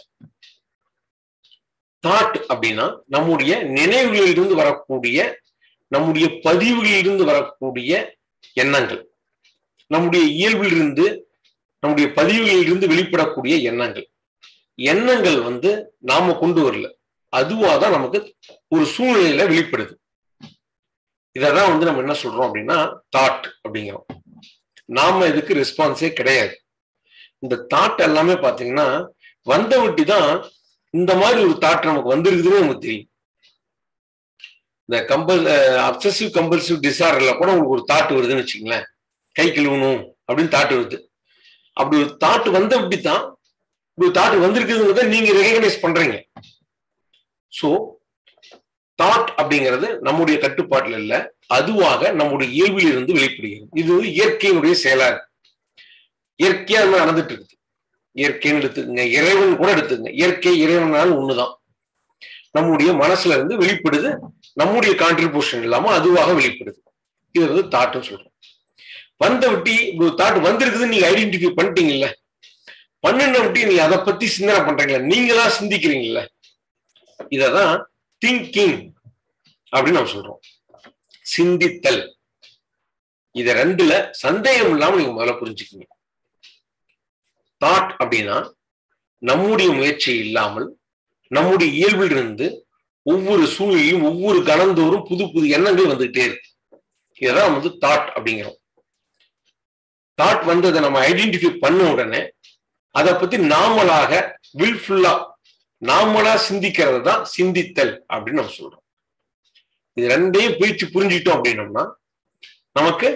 தாட் அப்படின்னா நம்முடைய நினைவுகளிலிருந்து வரக்கூடிய நம்முடைய பதிவுகளிலிருந்து வரக்கூடிய எண்ணங்கள் நம்முடைய இயல்பிலிருந்து நம்முடைய பதிவுகளிலிருந்து வெளிப்படக்கூடிய எண்ணங்கள் எண்ணங்கள் வந்து நாம கொண்டு வரல அதுவா தான் நமக்கு ஒரு சூழ்நிலையில வெளிப்படுது இததான் வந்து நம்ம என்ன சொல்றோம் அப்படின்னா தாட் அப்படிங்கிறோம் நாம இதுக்கு ரெஸ்பான்ஸே கிடையாது இந்த தாட் எல்லாமே பாத்தீங்கன்னா வந்த விட்டு தான் இந்த மாதிரி ஒரு தாட் நமக்கு வந்திருக்குதுன்னு நமக்கு தெரியும் இந்த கம்பல் அப்சசிவ் கம்பல்சிவ் டிசார்டர்ல கூட உங்களுக்கு ஒரு தாட் வருதுன்னு வச்சுங்களேன் கை கழுவணும் அப்படின்னு தாட் வருது அப்படி ஒரு தாட் வந்த விட்டு தான் இப்படி தாட் வந்திருக்குதுங்கிறத நீங்க ரெகனைஸ் பண்றீங்க சோ தாட் அப்படிங்கிறது நம்முடைய கட்டுப்பாட்டுல இல்ல அதுவாக நம்முடைய இயல்பில் இருந்து வெளிப்படுகிறது இது வந்து இயற்கையினுடைய செயலா இருக்கு இயற்கையா அது நடந்துட்டு இருக்குது இயற்கைன்னு எடுத்துக்கங்க இறைவன் கூட எடுத்துக்கங்க இயற்கை இறைவனாலும் ஒண்ணுதான் நம்முடைய மனசுல இருந்து வெளிப்படுது நம்முடைய கான்ட்ரிபியூஷன் இல்லாம அதுவாக வெளிப்படுது இது வந்து தாட்டுன்னு சொல்றோம் வந்த விட்டி இப்படி தாட் வந்திருக்குதுன்னு நீங்க ஐடென்டிஃபை பண்ணிட்டீங்கல்ல பண்ணின விட்டி நீங்க அதை பத்தி சிந்தனை பண்றீங்களா நீங்களா சிந்திக்கிறீங்கல்ல இததான் திங்கிங் அப்படின்னு நம்ம சொல்றோம் சிந்தித்தல் இத ரெண்டுல சந்தேகம் இல்லாம நீங்க முதல்ல புரிஞ்சுக்கீங்க தாட் அப்படின்னா நம்முடைய முயற்சி இல்லாமல் நம்முடைய இயல்பில் இருந்து ஒவ்வொரு சூழ்நிலையும் ஒவ்வொரு கணந்தோறும் புது புது எண்ணங்கள் வந்துகிட்டே இருக்கு இததான் வந்து தாட் அப்படிங்கிறோம் தாட் வந்ததை நம்ம ஐடென்டிஃபை பண்ண உடனே அதை பத்தி நாமளாக வில்ஃபுல்லா நாமளா சிந்திக்கிறது தான் சிந்தித்தல் அப்படின்னு நம்ம சொல்றோம் இது ரெண்டையும் பிரிச்சு புரிஞ்சுக்கிட்டோம் அப்படின்னோம்னா நமக்கு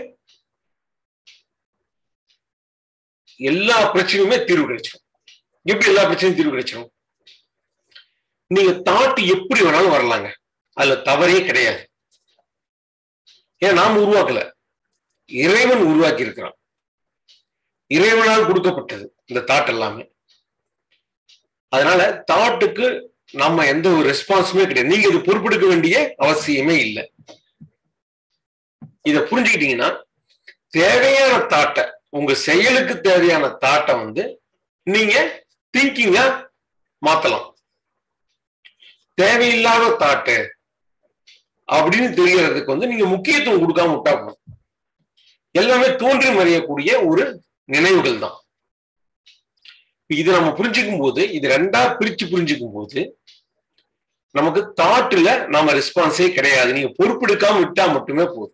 எல்லா பிரச்சனையுமே தீர்வு கிடைச்சிடும் எப்படி எல்லா பிரச்சனையும் தீர்வு கிடைச்சிடும் நீங்க தாட் எப்படி வேணாலும் வரலாங்க அதுல தவறே கிடையாது ஏன் நாம் உருவாக்கல இறைவன் உருவாக்கி இருக்கிறான் இறைவனால் கொடுக்கப்பட்டது இந்த தாட் எல்லாமே அதனால தாட்டுக்கு நம்ம எந்த ஒரு ரெஸ்பான்ஸுமே கிடையாது நீங்க இது பொறுப்பெடுக்க வேண்டிய அவசியமே இல்லை இத புரிஞ்சுக்கிட்டீங்கன்னா தேவையான தாட்டை உங்க செயலுக்கு தேவையான தாட்டை வந்து நீங்க திங்கிங்கா மாத்தலாம் தேவையில்லாத தாட்டு அப்படின்னு தெரியறதுக்கு வந்து நீங்க முக்கியத்துவம் கொடுக்காம விட்டா போதும் எல்லாமே தோன்றி மறையக்கூடிய ஒரு நினைவுகள் தான் இது நம்ம புரிஞ்சுக்கும் போது இது ரெண்டா பிரிச்சு புரிஞ்சுக்கும் போது நமக்கு தாட்டுல நாம ரெஸ்பான்ஸே கிடையாது நீங்க பொறுப்பெடுக்காம விட்டா மட்டுமே போதும்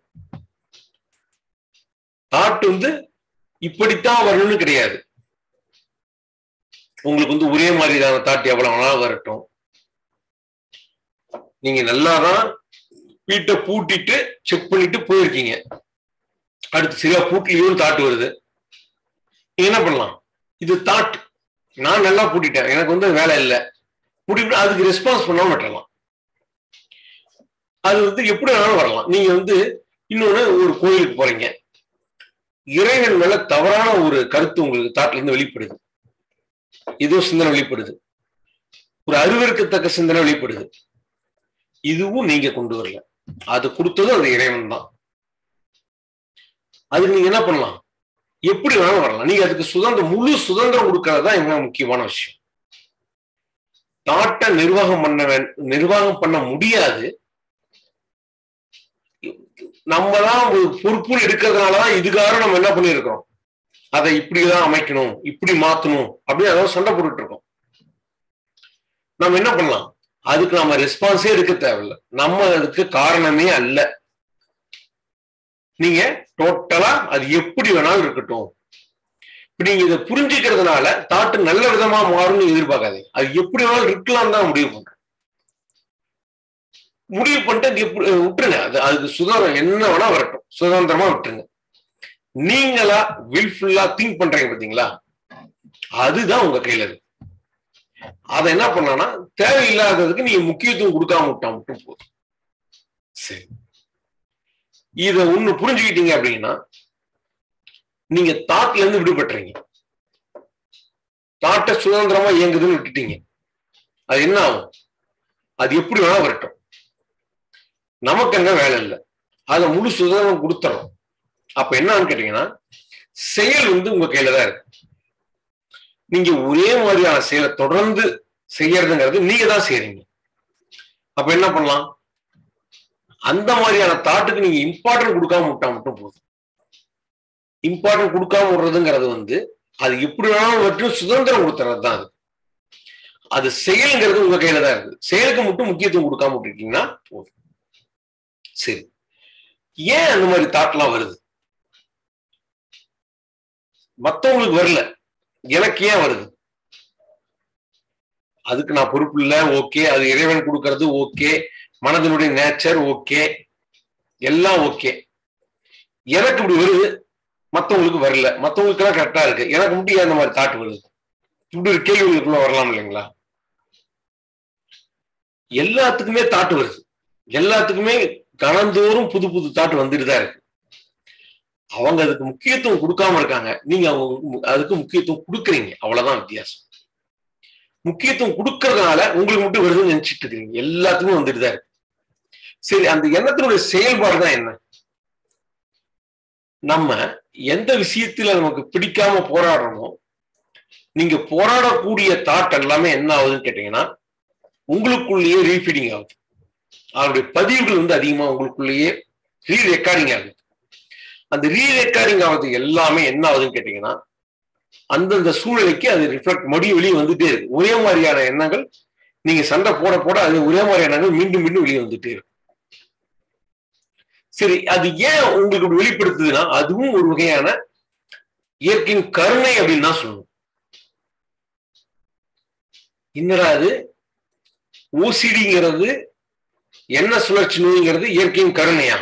தாட் வந்து இப்படித்தான் வரணும்னு கிடையாது உங்களுக்கு வந்து ஒரே மாதிரிதான தாட் எவ்வளவு நாள் வரட்டும் நீங்க நல்லாதான் வீட்டை பூட்டிட்டு செக் பண்ணிட்டு போயிருக்கீங்க அடுத்து சரியா பூட்டிலையும் தாட் வருது நீங்க என்ன பண்ணலாம் இது தாட் நான் நல்லா பூட்டிட்டேன் எனக்கு வந்து வேலை இல்லை பூட்டிட்டு அதுக்கு ரெஸ்பான்ஸ் பண்ணாம விட்டுறலாம் அது வந்து எப்படி வேணாலும் வரலாம் நீங்க வந்து இன்னொன்னு ஒரு கோயிலுக்கு போறீங்க இறைவன் மேல தவறான ஒரு கருத்து உங்களுக்கு தாட்ல இருந்து வெளிப்படுது ஏதோ சிந்தனை வெளிப்படுது ஒரு அறிவிற்கத்தக்க சிந்தனை வெளிப்படுது இதுவும் நீங்க கொண்டு வரல அது கொடுத்ததும் அது இறைவன் தான் அதுக்கு நீங்க என்ன பண்ணலாம் எப்படி வேணாலும் வரலாம் நீங்க அதுக்கு சுதந்திரம் முழு சுதந்திரம் கொடுக்கறது தான் மிக முக்கியமான விஷயம் நாட்டை நிர்வாகம் பண்ண நிர்வாகம் பண்ண முடியாது நம்ம தான் ஒரு பொறுப்புகள் எடுக்கிறதுனாலதான் இதுக்காக நம்ம என்ன பண்ணிருக்கிறோம் அதை இப்படிதான் அமைக்கணும் இப்படி மாத்தணும் அப்படின்னு அதாவது சண்டை போட்டுட்டு இருக்கோம் நம்ம என்ன பண்ணலாம் அதுக்கு நம்ம ரெஸ்பான்ஸே எடுக்க தேவையில்லை நம்ம அதுக்கு காரணமே அல்ல நீங்க டோட்டலா அது எப்படி வேணாலும் இருக்கட்டும் இப்ப நீங்க இதை புரிஞ்சுக்கிறதுனால தாட்டு நல்ல விதமா மாறும்னு எதிர்பார்க்காதீங்க அது எப்படி வேணாலும் இருக்கலாம் தான் முடிவு பண்றேன் முடிவு பண்ணிட்டு எப்படி விட்டுருங்க அது அதுக்கு சுதந்திரம் என்ன வேணா வரட்டும் சுதந்திரமா விட்டுருங்க நீங்களா வில்ஃபுல்லா திங்க் பண்றீங்க பாத்தீங்களா அதுதான் உங்க கையில இருக்கு அதை என்ன பண்ணானா தேவையில்லாததுக்கு நீங்க முக்கியத்துவம் கொடுக்காம விட்டா மட்டும் போதும் சரி இத ஒண்ணு புரிஞ்சுக்கிட்டீங்க அப்படின்னா நீங்க தாட்ல இருந்து விடுபட்டுறீங்க தாட்டை சுதந்திரமா இயங்குதுன்னு விட்டுட்டீங்க அது என்ன ஆகும் அது எப்படி வேணா வரட்டும் நமக்கு அங்க வேலை இல்லை அதை முழு சுதந்திரம் கொடுத்துறோம் அப்ப என்னன்னு கேட்டீங்கன்னா செயல் வந்து உங்க கையில தான் இருக்கு நீங்க ஒரே மாதிரியான செயலை தொடர்ந்து செய்யறதுங்கிறது நீங்க தான் செய்யறீங்க அப்ப என்ன பண்ணலாம் அந்த மாதிரியான தாட்டுக்கு நீங்க இம்பார்ட்டன்ட் கொடுக்காம விட்டா மட்டும் போதும் இம்பார்ட்டன்ட் கொடுக்காம விடுறதுங்கிறது வந்து அது எப்படி வேணாலும் மட்டும் சுதந்திரம் கொடுத்துறது தான் அது அது செயல்ங்கிறது உங்க கையில தான் இருக்கு செயலுக்கு மட்டும் முக்கியத்துவம் கொடுக்காம விட்டுருக்கீங்கன்னா போதும் சரி ஏன் அந்த மாதிரி தாட்லாம் வருது மத்தவங்களுக்கு வரல எனக்கு ஏன் வருது அதுக்கு நான் பொறுப்பு இல்லை ஓகே அது இறைவன் கொடுக்கறது ஓகே மனதினுடைய நேச்சர் ஓகே எல்லாம் ஓகே எனக்கு இப்படி வருது மத்தவங்களுக்கு வரல மத்தவங்களுக்கு எல்லாம் கரெக்டா இருக்கு எனக்கு மட்டும் ஏன் அந்த மாதிரி தாட்டு வருது இப்படி ஒரு கேள்விகளுக்குள்ள வரலாம் இல்லைங்களா எல்லாத்துக்குமே தாட்டு வருது எல்லாத்துக்குமே கணந்தோறும் புது புது தாட்டு வந்துட்டு தான் இருக்கு அவங்க அதுக்கு முக்கியத்துவம் கொடுக்காம இருக்காங்க நீங்க அவங்க அதுக்கு முக்கியத்துவம் கொடுக்குறீங்க அவ்வளவுதான் வித்தியாசம் முக்கியத்துவம் கொடுக்கறதுனால உங்களுக்கு மட்டும் வருதுன்னு நினைச்சிட்டு இருக்கீங்க எல்லாத்துக்கும் வந்துட்டு தான் இருக்கு சரி அந்த எண்ணத்தினுடைய செயல்பாடு தான் என்ன நம்ம எந்த விஷயத்துல நமக்கு பிடிக்காம போராடுறோமோ நீங்க போராடக்கூடிய தாட் எல்லாமே என்ன ஆகுதுன்னு கேட்டீங்கன்னா உங்களுக்குள்ளேயே ரீஃபீடிங் ஆகுது அவருடைய பதிவுகள் வந்து அதிகமா உங்களுக்குள்ளேயே ரீ ரெக்கார்டிங் ஆகுது அந்த ரீ ரெக்கார்டிங் ஆகுது எல்லாமே என்ன ஆகுதுன்னு கேட்டீங்கன்னா அந்தந்த சூழ்நிலைக்கு அது ரிஃப்ளெக்ட் மறுபடியும் வெளியே வந்துட்டே இருக்கு ஒரே மாதிரியான எண்ணங்கள் நீங்க சண்டை போட போட அது ஒரே மாதிரி எண்ணங்கள் மீண்டும் மீண்டும் வெளியே வந்துட்டே இருக்கு சரி அது ஏன் உங்களுக்கு வெளிப்படுத்துதுன்னா அதுவும் ஒரு வகையான இயற்கையின் கருணை அப்படின்னு தான் சொல்லணும் என்னடா அது ஓசிடிங்கிறது என்ன சுழற்சி நோய்ங்கிறது இயற்கையின் கருணையா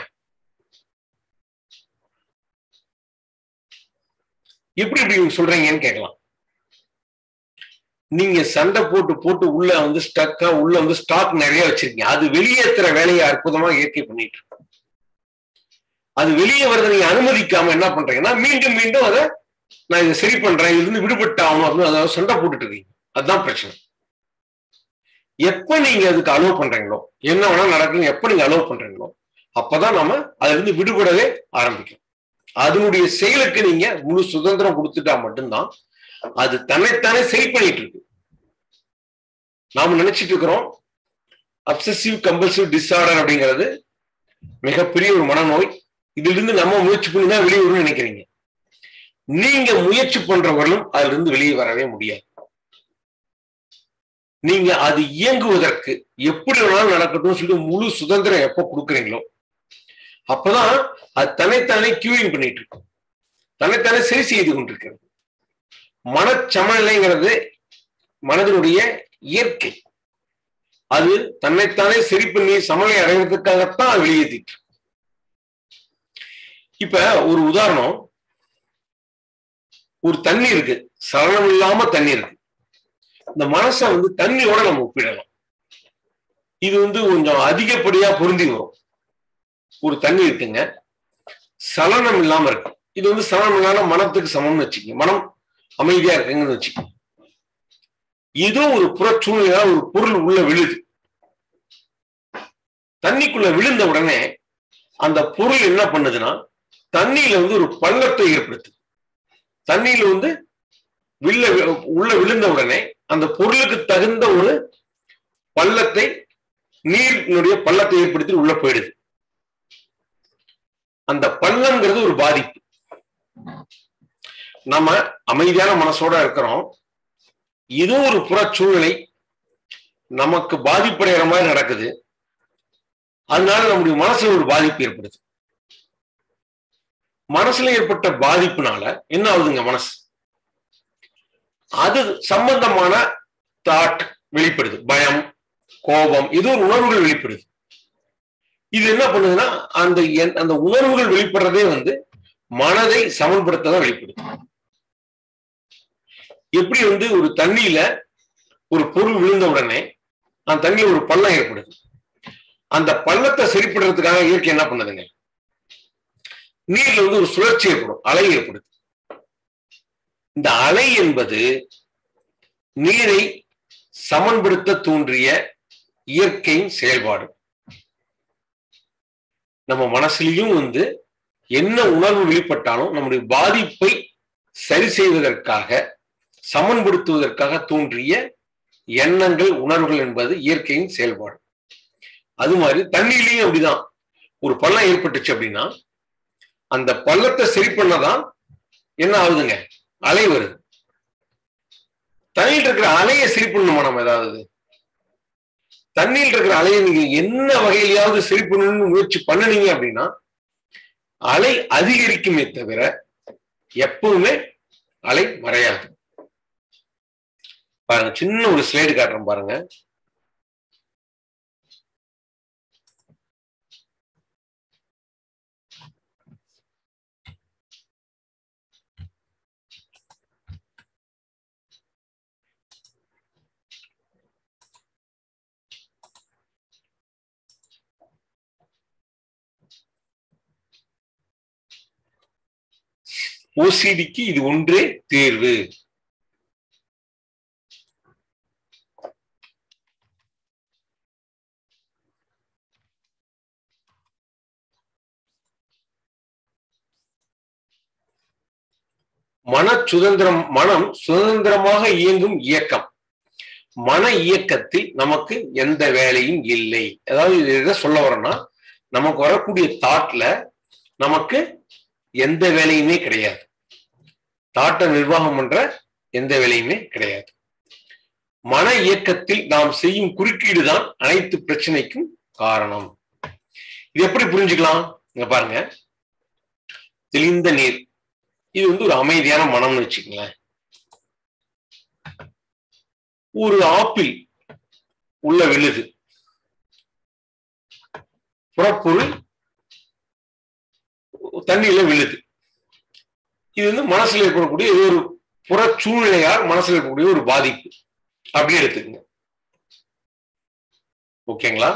எப்படி இப்படி சொல்றீங்கன்னு கேட்கலாம் நீங்க சண்டை போட்டு போட்டு உள்ள வந்து ஸ்டக்கா உள்ள வந்து ஸ்டாக் நிறைய வச்சிருக்கீங்க அது வெளியேற்றுற வேலையை அற்புதமா இயற்கை பண்ணிட்டு இருக்கு அது வெளியே வரதை நீங்க அனுமதிக்காம என்ன பண்றீங்கன்னா மீண்டும் மீண்டும் அதை நான் இதை சரி பண்றேன் இதுல இருந்து விடுபட்டு ஆகணும் அப்படின்னு அதாவது சண்டை போட்டுட்டு இருக்கீங்க அதுதான் பிரச்சனை எப்ப நீங்க அதுக்கு அலோவ் பண்றீங்களோ என்ன வேணா நடக்குன்னு எப்ப நீங்க அலோவ் பண்றீங்களோ அப்பதான் நம்ம அதுல இருந்து விடுபடவே ஆரம்பிக்கும் அதனுடைய செயலுக்கு நீங்க முழு சுதந்திரம் கொடுத்துட்டா மட்டும்தான் அது தன்னைத்தானே சரி பண்ணிட்டு இருக்கு நாம நினைச்சிட்டு இருக்கிறோம் அப்சசிவ் கம்பல்சிவ் டிஸார்டர் அப்படிங்கிறது மிகப்பெரிய ஒரு மனநோய் இதுல இருந்து நம்ம முயற்சி பண்ணி தான் வெளியே வரும்னு நினைக்கிறீங்க நீங்க முயற்சி பண்றவர்களும் அதுல இருந்து வெளியே வரவே முடியாது நீங்க அது இயங்குவதற்கு எப்படி வேணாலும் நடக்கட்டும் சொல்லிட்டு முழு சுதந்திரம் எப்ப கொடுக்குறீங்களோ அப்பதான் அது தன்னைத்தானே கியூரிங் பண்ணிட்டு இருக்கு தன்னைத்தானே சரி செய்து கொண்டிருக்கிறது மனச்சமநிலைங்கிறது மனதினுடைய இயற்கை அது தன்னைத்தானே சரி பண்ணி சமநிலை அடைவதற்காகத்தான் வெளியேற்றிட்டு இப்ப ஒரு உதாரணம் ஒரு தண்ணி இருக்கு சலனம் இல்லாம தண்ணி இருக்கு இந்த மனசை வந்து தண்ணியோட நம்ம ஒப்பிடலாம் இது வந்து கொஞ்சம் அதிகப்படியா பொருந்தி வரும் ஒரு தண்ணி இருக்குங்க சலனம் இல்லாம இருக்கு இது வந்து சலனம் இல்லாம மனத்துக்கு சமம்னு வச்சுக்கோங்க மனம் அமைதியா இருக்குங்கன்னு வச்சுக்கோங்க ஏதோ ஒரு புற சூழ்நிலையால ஒரு பொருள் உள்ள விழுது தண்ணிக்குள்ள விழுந்த உடனே அந்த பொருள் என்ன பண்ணுதுன்னா தண்ணியில வந்து ஒரு பள்ளத்தை ஏற்படுத்து தண்ணியில வந்து வில்ல உள்ள விழுந்த உடனே அந்த பொருளுக்கு தகுந்த ஒரு பள்ளத்தை நீரினுடைய பள்ளத்தை ஏற்படுத்தி உள்ள போயிடுது அந்த பள்ளங்கிறது ஒரு பாதிப்பு நம்ம அமைதியான மனசோட இருக்கிறோம் ஏதோ ஒரு புற சூழ்நிலை நமக்கு பாதிப்படைகிற மாதிரி நடக்குது அதனால நம்முடைய மனசுல ஒரு பாதிப்பு ஏற்படுது மனசுல ஏற்பட்ட பாதிப்புனால என்ன ஆகுதுங்க மனசு அது சம்பந்தமான தாட் வெளிப்படுது பயம் கோபம் இது ஒரு உணர்வுகள் வெளிப்படுது இது என்ன பண்ணுதுன்னா அந்த அந்த உணர்வுகள் வெளிப்படுறதே வந்து மனதை சமன்படுத்த தான் வெளிப்படுது எப்படி வந்து ஒரு தண்ணியில ஒரு பொருள் விழுந்த உடனே அந்த தண்ணியில ஒரு பள்ளம் ஏற்படுது அந்த பள்ளத்தை சரிப்படுறதுக்காக இயற்கை என்ன பண்ணுதுங்க நீர்ல வந்து ஒரு சுழற்சி ஏற்படும் அலை ஏற்படுது இந்த அலை என்பது நீரை சமன்படுத்த தோன்றிய இயற்கையின் செயல்பாடு நம்ம மனசுலயும் வந்து என்ன உணர்வு வெளிப்பட்டாலும் நம்முடைய பாதிப்பை சரி செய்வதற்காக சமன்படுத்துவதற்காக தோன்றிய எண்ணங்கள் உணர்வுகள் என்பது இயற்கையின் செயல்பாடு அது மாதிரி தண்ணியிலையும் அப்படிதான் ஒரு பள்ளம் ஏற்பட்டுச்சு அப்படின்னா அந்த பள்ளத்தை சரி பண்ணதான் என்ன ஆகுதுங்க அலை வருது தண்ணியில் இருக்கிற அலையை சரி பண்ணணுமா நம்ம ஏதாவது தண்ணியில் இருக்கிற அலையை நீங்க என்ன வகையிலையாவது சரி பண்ணணும்னு முயற்சி பண்ணினீங்க அப்படின்னா அலை அதிகரிக்குமே தவிர எப்பவுமே அலை மறையாது பாருங்க சின்ன ஒரு ஸ்லைடு காட்டுறேன் பாருங்க ஓசிடிக்கு இது ஒன்றே தேர்வு மன சுதந்திரம் மனம் சுதந்திரமாக இயங்கும் இயக்கம் மன இயக்கத்தில் நமக்கு எந்த வேலையும் இல்லை அதாவது இது எதை சொல்ல வரோம்னா நமக்கு வரக்கூடிய தாட்ல நமக்கு எந்த வேலையுமே கிடையாது தாட்டை நிர்வாகம் பண்ற எந்த வேலையுமே கிடையாது மன இயக்கத்தில் நாம் செய்யும் குறுக்கீடு தான் அனைத்து பிரச்சனைக்கும் காரணம் இது எப்படி புரிஞ்சுக்கலாம் இங்க பாருங்க தெளிந்த நீர் இது வந்து ஒரு அமைதியான மனம்னு வச்சுக்கங்களேன் ஒரு ஆப்பிள் உள்ள விழுது புறப்பொருள் தண்ணியில விழுது இது வந்து மனசுல ஏற்படக்கூடிய ஏதோ ஒரு புற சூழ்நிலையால் மனசுல இருக்கக்கூடிய ஒரு பாதிப்பு அப்படி எடுத்துக்கங்க ஓகேங்களா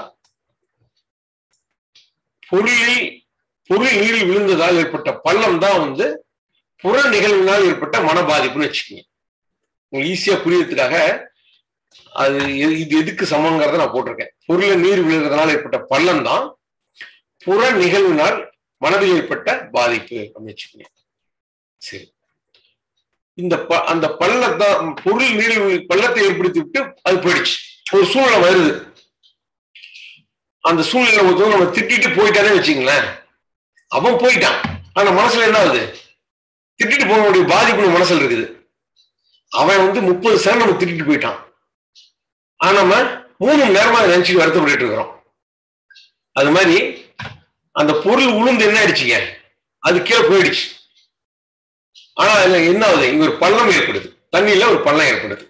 பொருளில் பொருள் நீரில் விழுந்ததால் ஏற்பட்ட பள்ளம் தான் வந்து புற நிகழ்வினால் ஏற்பட்ட மன பாதிப்புன்னு வச்சுக்கோங்க உங்களுக்கு ஈஸியா புரியறதுக்காக அது இது எதுக்கு சமங்கிறத நான் போட்டிருக்கேன் பொருள நீர் விழுகிறதுனால ஏற்பட்ட பள்ளம் தான் புற நிகழ்வினால் மனதில் ஏற்பட்ட பாதிப்பு அப்படின்னு வச்சுக்கோங்க சரி இந்த ப- அந்த பள்ளத்தை பொருள் நீர் பள்ளத்தை ஏற்படுத்தி விட்டு அது போயிடுச்சு ஒரு சூழ்நிலை வருது அந்த சூழ்நிலை ஒருத்தவங்க நம்ம திட்டிட்டு போயிட்டானே வச்சுங்களேன் அவன் போயிட்டான் ஆனா மனசுல என்ன ஆகுது திட்டிட்டு போனவனுடைய பாதிப்பு நம்ம மனசுல இருக்குது அவன் வந்து முப்பது சேரம் நம்ம திட்டிட்டு போயிட்டான் ஆனா நம்ம மூணு மணி நேரமா அதை நினைச்சுட்டு வருத்தப்பட்டு இருக்கிறோம் அது மாதிரி அந்த பொருள் உளுந்து என்ன ஆயிடுச்சுங்க அது கீழே போயிடுச்சு ஆனா அதுல என்ன ஆகுது இங்க ஒரு பள்ளம் ஏற்படுது தண்ணியில ஒரு பள்ளம் ஏற்படுது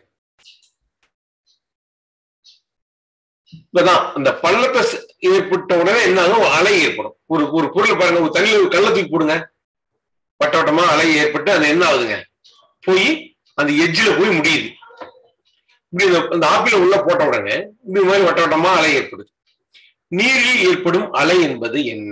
இப்பதான் அந்த பள்ளத்தை ச- ஏற்பட்ட உடனே என்ன ஆகும் ஒரு அலை ஏற்படும் ஒரு ஒரு பொருள் பாருங்க ஒரு தண்ணியில ஒரு கல்ல தூக்கி போடுங்க வட்ட வட்டமா அலை ஏற்பட்டு அது என்ன ஆகுதுங்க போய் அந்த எட்ஜில் போய் முடியுது இப்படி இந்த- இந்த ஆப்பிள உள்ள போட்ட உடனே இப்படி மாதிரி வட்ட வட்டமா அலை ஏற்படுது நீரில் ஏற்படும் அலை என்பது என்ன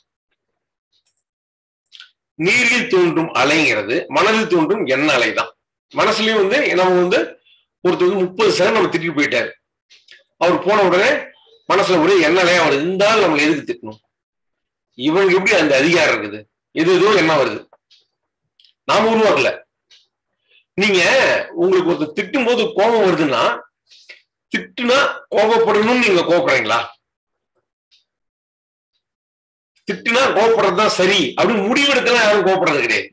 நீரில் தோன்றும் அலைங்கிறது மனதில் தோன்றும் எண்ண அலை தான் மனசுலயும் வந்து நம்ம வந்து ஒருத்தர் வந்து முப்பது செகண்ட் நம்ம திட்டிட்டு போயிட்டாரு அவர் போன உடனே மனசுல ஒரே எண்ண அலையா வருது இந்த ஆள் நம்மளை எதுக்கு திட்டணும் இவனுக்கு எப்படி அந்த அதிகாரம் இருக்குது எது ஏதோ என்ன வருது நாம உருவாக்கல நீங்க உங்களுக்கு ஒருத்தர் திட்டும் போது கோபம் வருதுன்னா திட்டுனா கோபப்படணும்னு நீங்க கோபப்படுறீங்களா திட்டுனா கோபப்படுறதுதான் சரி அப்படின்னு முடிவெடுக்கலாம் யாரும் கோபப்படுறது கிடையாது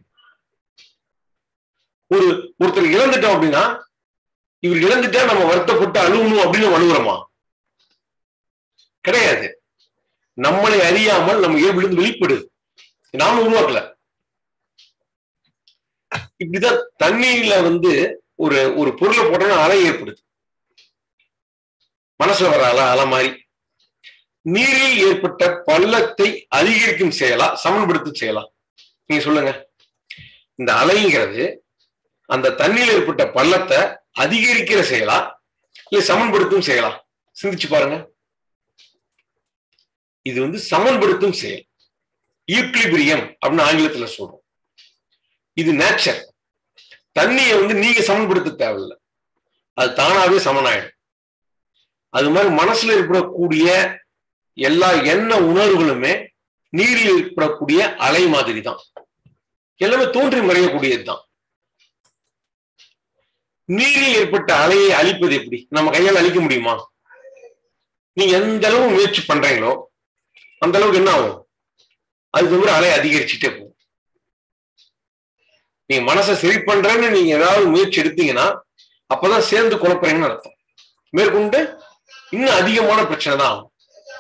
ஒரு ஒருத்தர் இழந்துட்டோம் அப்படின்னா இவர் இழந்துட்டா நம்ம வருத்தப்பட்டு அழுகணும் அப்படின்னு அழுகுறோமா கிடையாது நம்மளை அறியாமல் நம்ம இயல்பிலிருந்து வெளிப்படுது நாம உருவாக்கல இப்படிதான் தண்ணீர்ல வந்து ஒரு ஒரு பொருளை போட்டோம்னா அலை ஏற்படுது மனசுல வர அலை அலை மாதிரி நீரில் ஏற்பட்ட பள்ளத்தை அதிகரிக்கும் செயலா சமன்படுத்தும் செயலா நீங்க சொல்லுங்க இந்த அலைங்கிறது அந்த தண்ணியில் ஏற்பட்ட பள்ளத்தை அதிகரிக்கிற செயலா இல்ல சமன்படுத்தும் செயலா சிந்திச்சு பாருங்க இது வந்து சமன்படுத்தும் செயல் ஈக்லிபிரியம் அப்படின்னு ஆங்கிலத்துல சொல்றோம் இது நேச்சர் தண்ணியை வந்து நீங்க சமன்படுத்த தேவையில்லை அது தானாவே சமனாயிடும் அது மாதிரி மனசுல ஏற்படக்கூடிய எல்லா எண்ண உணர்வுகளுமே நீரில் ஏற்படக்கூடிய அலை மாதிரி தான் எல்லாமே தோன்றி மறையக்கூடியது தான் நீரில் ஏற்பட்ட அலையை அழிப்பது எப்படி நம்ம கையால் அழிக்க முடியுமா நீங்க எந்த அளவு முயற்சி பண்றீங்களோ அந்த அளவுக்கு என்ன ஆகும் அது தவிர அலை அதிகரிச்சுட்டே போகும் நீங்க மனசை சரி பண்றேன்னு நீங்க ஏதாவது முயற்சி எடுத்தீங்கன்னா அப்பதான் சேர்ந்து குழப்பறீங்கன்னு அர்த்தம் மேற்கொண்டு இன்னும் அதிகமான பிரச்சனை தான் ஆகும்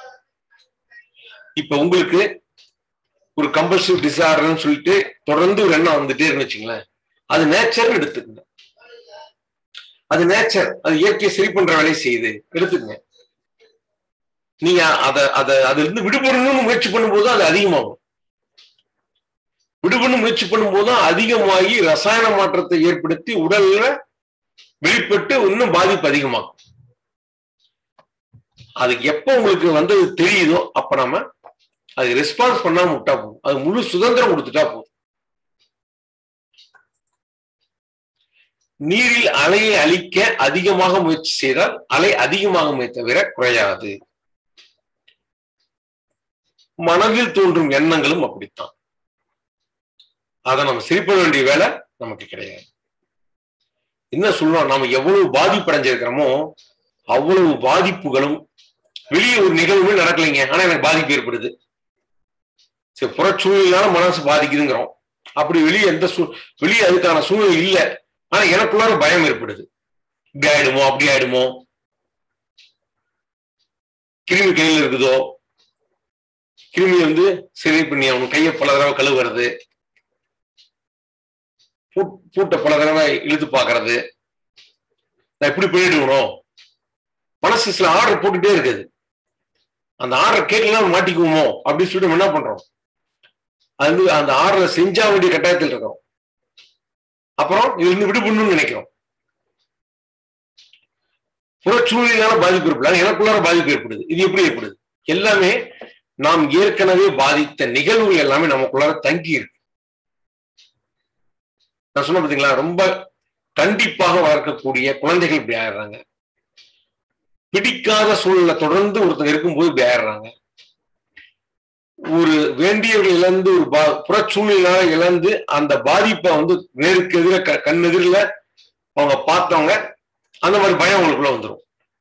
இப்ப உங்களுக்கு ஒரு கம்பல்சிவ் டிசார்டர்னு சொல்லிட்டு தொடர்ந்து ஒரு எண்ணம் வந்துட்டே இருந்து வச்சுங்களேன் அது நேச்சர்னு எடுத்துக்கங்க அது நேச்சர் அது இயற்கையை சரி பண்ற வேலையை செய்யுது எடுத்துக்கங்க நீங்க அத அத அதுல இருந்து விடுபடணும்னு முயற்சி பண்ணும்போது அது அதிகமாகும் விடுபடணும் முயற்சி பண்ணும்போது தான் அதிகமாகி ரசாயன மாற்றத்தை ஏற்படுத்தி உடல்ல வெளிப்பட்டு இன்னும் பாதிப்பு அதிகமாகும் அதுக்கு எப்ப உங்களுக்கு வந்து தெரியுதோ அப்ப நம்ம அது ரெஸ்பான்ஸ் பண்ணாம விட்டா போதும் அது முழு சுதந்திரம் கொடுத்துட்டா போதும் நீரில் அலையை அழிக்க அதிகமாக முயற்சி செய்தால் அலை அதிகமாகுமே தவிர குறையாது மனதில் தோன்றும் எண்ணங்களும் அப்படித்தான் அதை நம்ம சிரிப்பட வேண்டிய வேலை நமக்கு கிடையாது என்ன சொல்றோம் நம்ம எவ்வளவு பாதிப்படைஞ்சிருக்கிறோமோ அவ்வளவு பாதிப்புகளும் வெளியே ஒரு நிகழ்வுமே நடக்கலைங்க ஆனா எனக்கு பாதிப்பு ஏற்படுது சரி புறச்சூழலான மனசு பாதிக்குதுங்கிறோம் அப்படி வெளியே எந்த சூ வெளியே அதுக்கான சூழ்நிலை இல்லை ஆனா எனக்குள்ளார பயம் ஏற்படுது இப்படி ஆயிடுமோ அப்படி ஆயிடுமோ கிருமி கையில் இருக்குதோ கிருமி வந்து சரி பண்ணி அவன் கையை பல தடவை கழுவுறது பூட்டை பல தடவை இழுத்து பாக்குறது நான் எப்படி பண்ணிடுவோம் மனசு சில ஆர்டர் போட்டுட்டே இருக்குது அந்த ஆர்டர் கேட்கலாம் மாட்டிக்குவோமோ அப்படின்னு சொல்லிட்டு நம்ம என்ன பண்றோம் அது வந்து அந்த ஆர்டரை செஞ்சா வேண்டிய கட்டாயத்தில் இருக்கிறோம் அப்புறம் இருந்து விடுபடணும்னு நினைக்கிறோம் புறச்சூழலான பாதிப்பு ஏற்படல எனக்குள்ளார பாதிப்பு ஏற்படுது இது எப்படி ஏற்படுது எல்லாமே நாம் ஏற்கனவே பாதித்த நிகழ்வுகள் எல்லாமே நமக்குள்ளார தங்கி இருக்கு நான் சொன்ன பாத்தீங்களா ரொம்ப கண்டிப்பாக வளர்க்கக்கூடிய குழந்தைகள் இப்படி ஆயிடுறாங்க பிடிக்காத சூழலை தொடர்ந்து ஒருத்தங்க இருக்கும்போது இப்படி ஆயிடுறாங்க ஒரு வேண்டியவர்கள் இழந்து ஒரு பா- புற சூழ்நிலையால இழந்து அந்த பாதிப்பை வந்து நேருக்கு எதிர க கண் எதிரில் அவங்க பார்த்தவங்க அந்த மாதிரி பயம் அவங்களுக்குள்ள வந்துடும்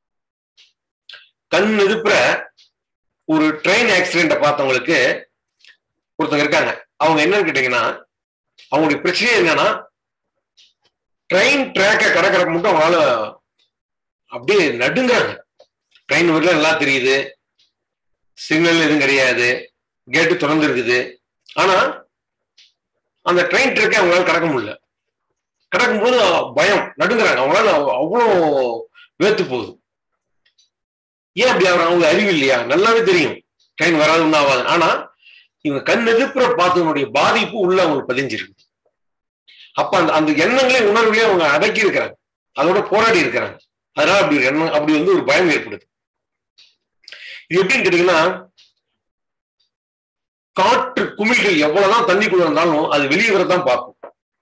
கண் எதிர்ப்புற ஒரு ட்ரெயின் ஆக்சிடென்ட்டை பார்த்தவங்களுக்கு ஒருத்தங்க இருக்காங்க அவங்க என்னன்னு கேட்டீங்கன்னா அவங்களுடைய பிரச்சனை என்னன்னா ட்ரெயின் ட்ராக்கை கடக்கிறப்ப மட்டும் அவங்களால அப்படியே நடுங்கிறாங்க ட்ரெயின் வரல நல்லா தெரியுது சிக்னல் எதுவும் கிடையாது கேட்டு திறந்து இருக்குது ஆனா அந்த ட்ரெயின் ட்ராக்கை அவங்களால கடக்க முடியல கடக்கும்போது பயம் நடுங்குறாங்க அவங்களால அவ்வளோ வேத்து போகுது ஏன் அப்படி அவர் அவங்க அறிவு இல்லையா நல்லாவே தெரியும் ட்ரெயின் வராது ஒன்றும் ஆகாது ஆனா இவங்க கண் எதிர்ப்புற பார்த்தவங்களுடைய பாதிப்பு உள்ள அவங்களுக்கு பதிஞ்சிருக்கு அப்ப அந்த அந்த எண்ணங்களையும் உணர்வுகளையும் அவங்க அடக்கி இருக்கிறாங்க அதோட போராடி இருக்கிறாங்க அதனால அப்படி ஒரு எண்ணம் அப்படி வந்து ஒரு பயம் ஏற்படுது இது எப்படின்னு கேட்டீங்கன்னா காற்று குமிழ்கள் எவ்வளவுதான் தண்ணிக்குள்ள இருந்தாலும் அது வெளியே வரதான் பார்க்கும்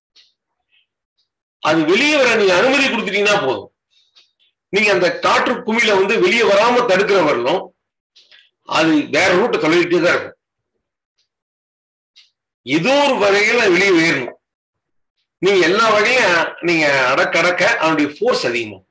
அது வெளியே வர நீங்க அனுமதி கொடுத்துட்டீங்கன்னா போதும் நீங்க அந்த காற்று குமிழ வந்து வெளியே வராம தடுக்கிற வரலும் அது வேற ரூட்டை தொலைவிட்டே தான் இருக்கும் ஏதோ ஒரு வகையில வெளியே உயரணும் நீங்க எல்லா வகையிலும் நீங்க அடக்க அடக்க அதனுடைய ஃபோர்ஸ் அதிகமாகும்